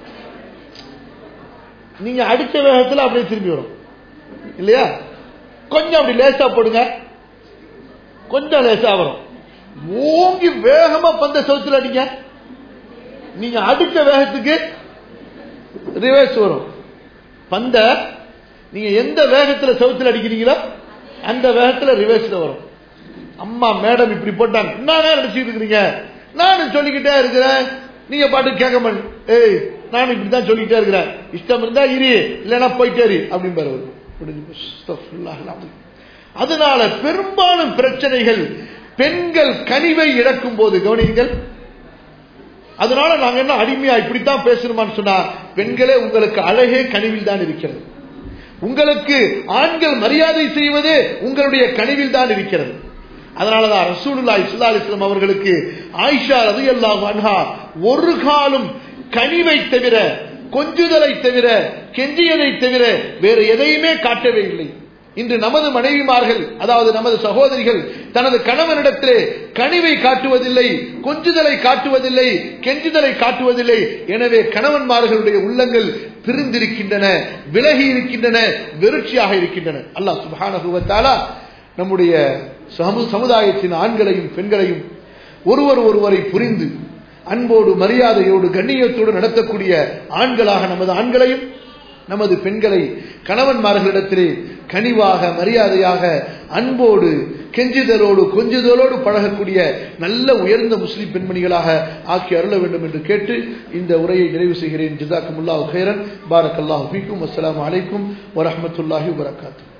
நீங்க அடிச்ச வேகத்துல அப்படியே திரும்பி வரும் இல்லையா கொஞ்சம் அப்படி லேசா போடுங்க கொஞ்சம் லேசா வரும் ஓங்கி வேகமா பந்த செவத்துல அடிங்க நீங்க அடிச்ச வேகத்துக்கு ரிவர்ஸ் வரும் பந்த நீங்க எந்த வேகத்துல செவுத்துல அடிக்கிறீங்களோ அந்த வேகத்துல ரிவர்ஸ்ல வரும் அம்மா மேடம் இப்படி போட்டாங்க என்ன நினைச்சிட்டு இருக்கிறீங்க நானும் சொல்லிக்கிட்டே இருக்கிறேன் நீங்க பாட்டு கேட்க மாட்டேன் ஏய் நானும் இப்படிதான் சொல்லிக்கிட்டே இருக்கிறேன் இஷ்டம் இருந்தா இரு இல்லைன்னா போயிட்டே இரு அப்படின்னு அவரு. முடிஞ்சு போச்சு. அஸ்தக்ஃபிருல்லாஹ் அல்-அலீம். அதனால பெரும்பாலும் பிரச்சனைகள் பெண்கள் கனிவை இழக்கும் போது கவனிங்கள் அதனால நாங்க என்ன அடிமையா இப்படித்தான் பேசணுமான்னு சொன்னா பெண்களே உங்களுக்கு அழகே கனிவில் தான் இருக்கிறது உங்களுக்கு ஆண்கள் மரியாதை செய்வதே உங்களுடைய கனிவில் தான் இருக்கிறது அதனாலதான் ரசூலுல்லாஹி ஸல்லல்லாஹு அலைஹி வஸல்லம் அவர்களுக்கு ஆயிஷா ரலியல்லாஹு அன்ஹா ஒரு காலம் கனிவை தவிர கொஞ்சுதலை தவிர கெஞ்சியதை தவிர வேறு எதையுமே காட்டவே இல்லை இன்று நமது மனைவிமார்கள் அதாவது நமது சகோதரிகள் தனது கணவனிடத்திலே கனிவை காட்டுவதில்லை கொஞ்சுதலை காட்டுவதில்லை கெஞ்சுதலை காட்டுவதில்லை எனவே கணவன்மார்களுடைய உள்ளங்கள் பிரிந்திருக்கின்றன விலகி இருக்கின்றன வெறுச்சியாக இருக்கின்றன அல்லாஹ் சுப்ஹானஹு வ தஆலா நம்முடைய சமு- சமுதாயத்தின் ஆண்களையும் பெண்களையும் ஒருவர் ஒருவரை புரிந்து அன்போடு மரியாதையோடு கண்ணியத்தோடு நடத்தக்கூடிய ஆண்களாக நமது ஆண்களையும் நமது பெண்களை கணவன்மார்களிடத்திலே கனிவாக மரியாதையாக அன்போடு கெஞ்சுதலோடு கொஞ்சுதலோடு பழகக்கூடிய நல்ல உயர்ந்த முஸ்லிம் பெண்மணிகளாக ஆக்கி அருள வேண்டும் என்று கேட்டு இந்த உரையை நிறைவு செய்கிறேன் ஜிசாக்குமுல்லாஹ் ஹைரன் பாரக் அல்லாஹ் ஃபீக்கும் அஸ்ஸலாமு அலைக்கும் வரஹ்மத்துல்லாஹி வபரகாத்துஹு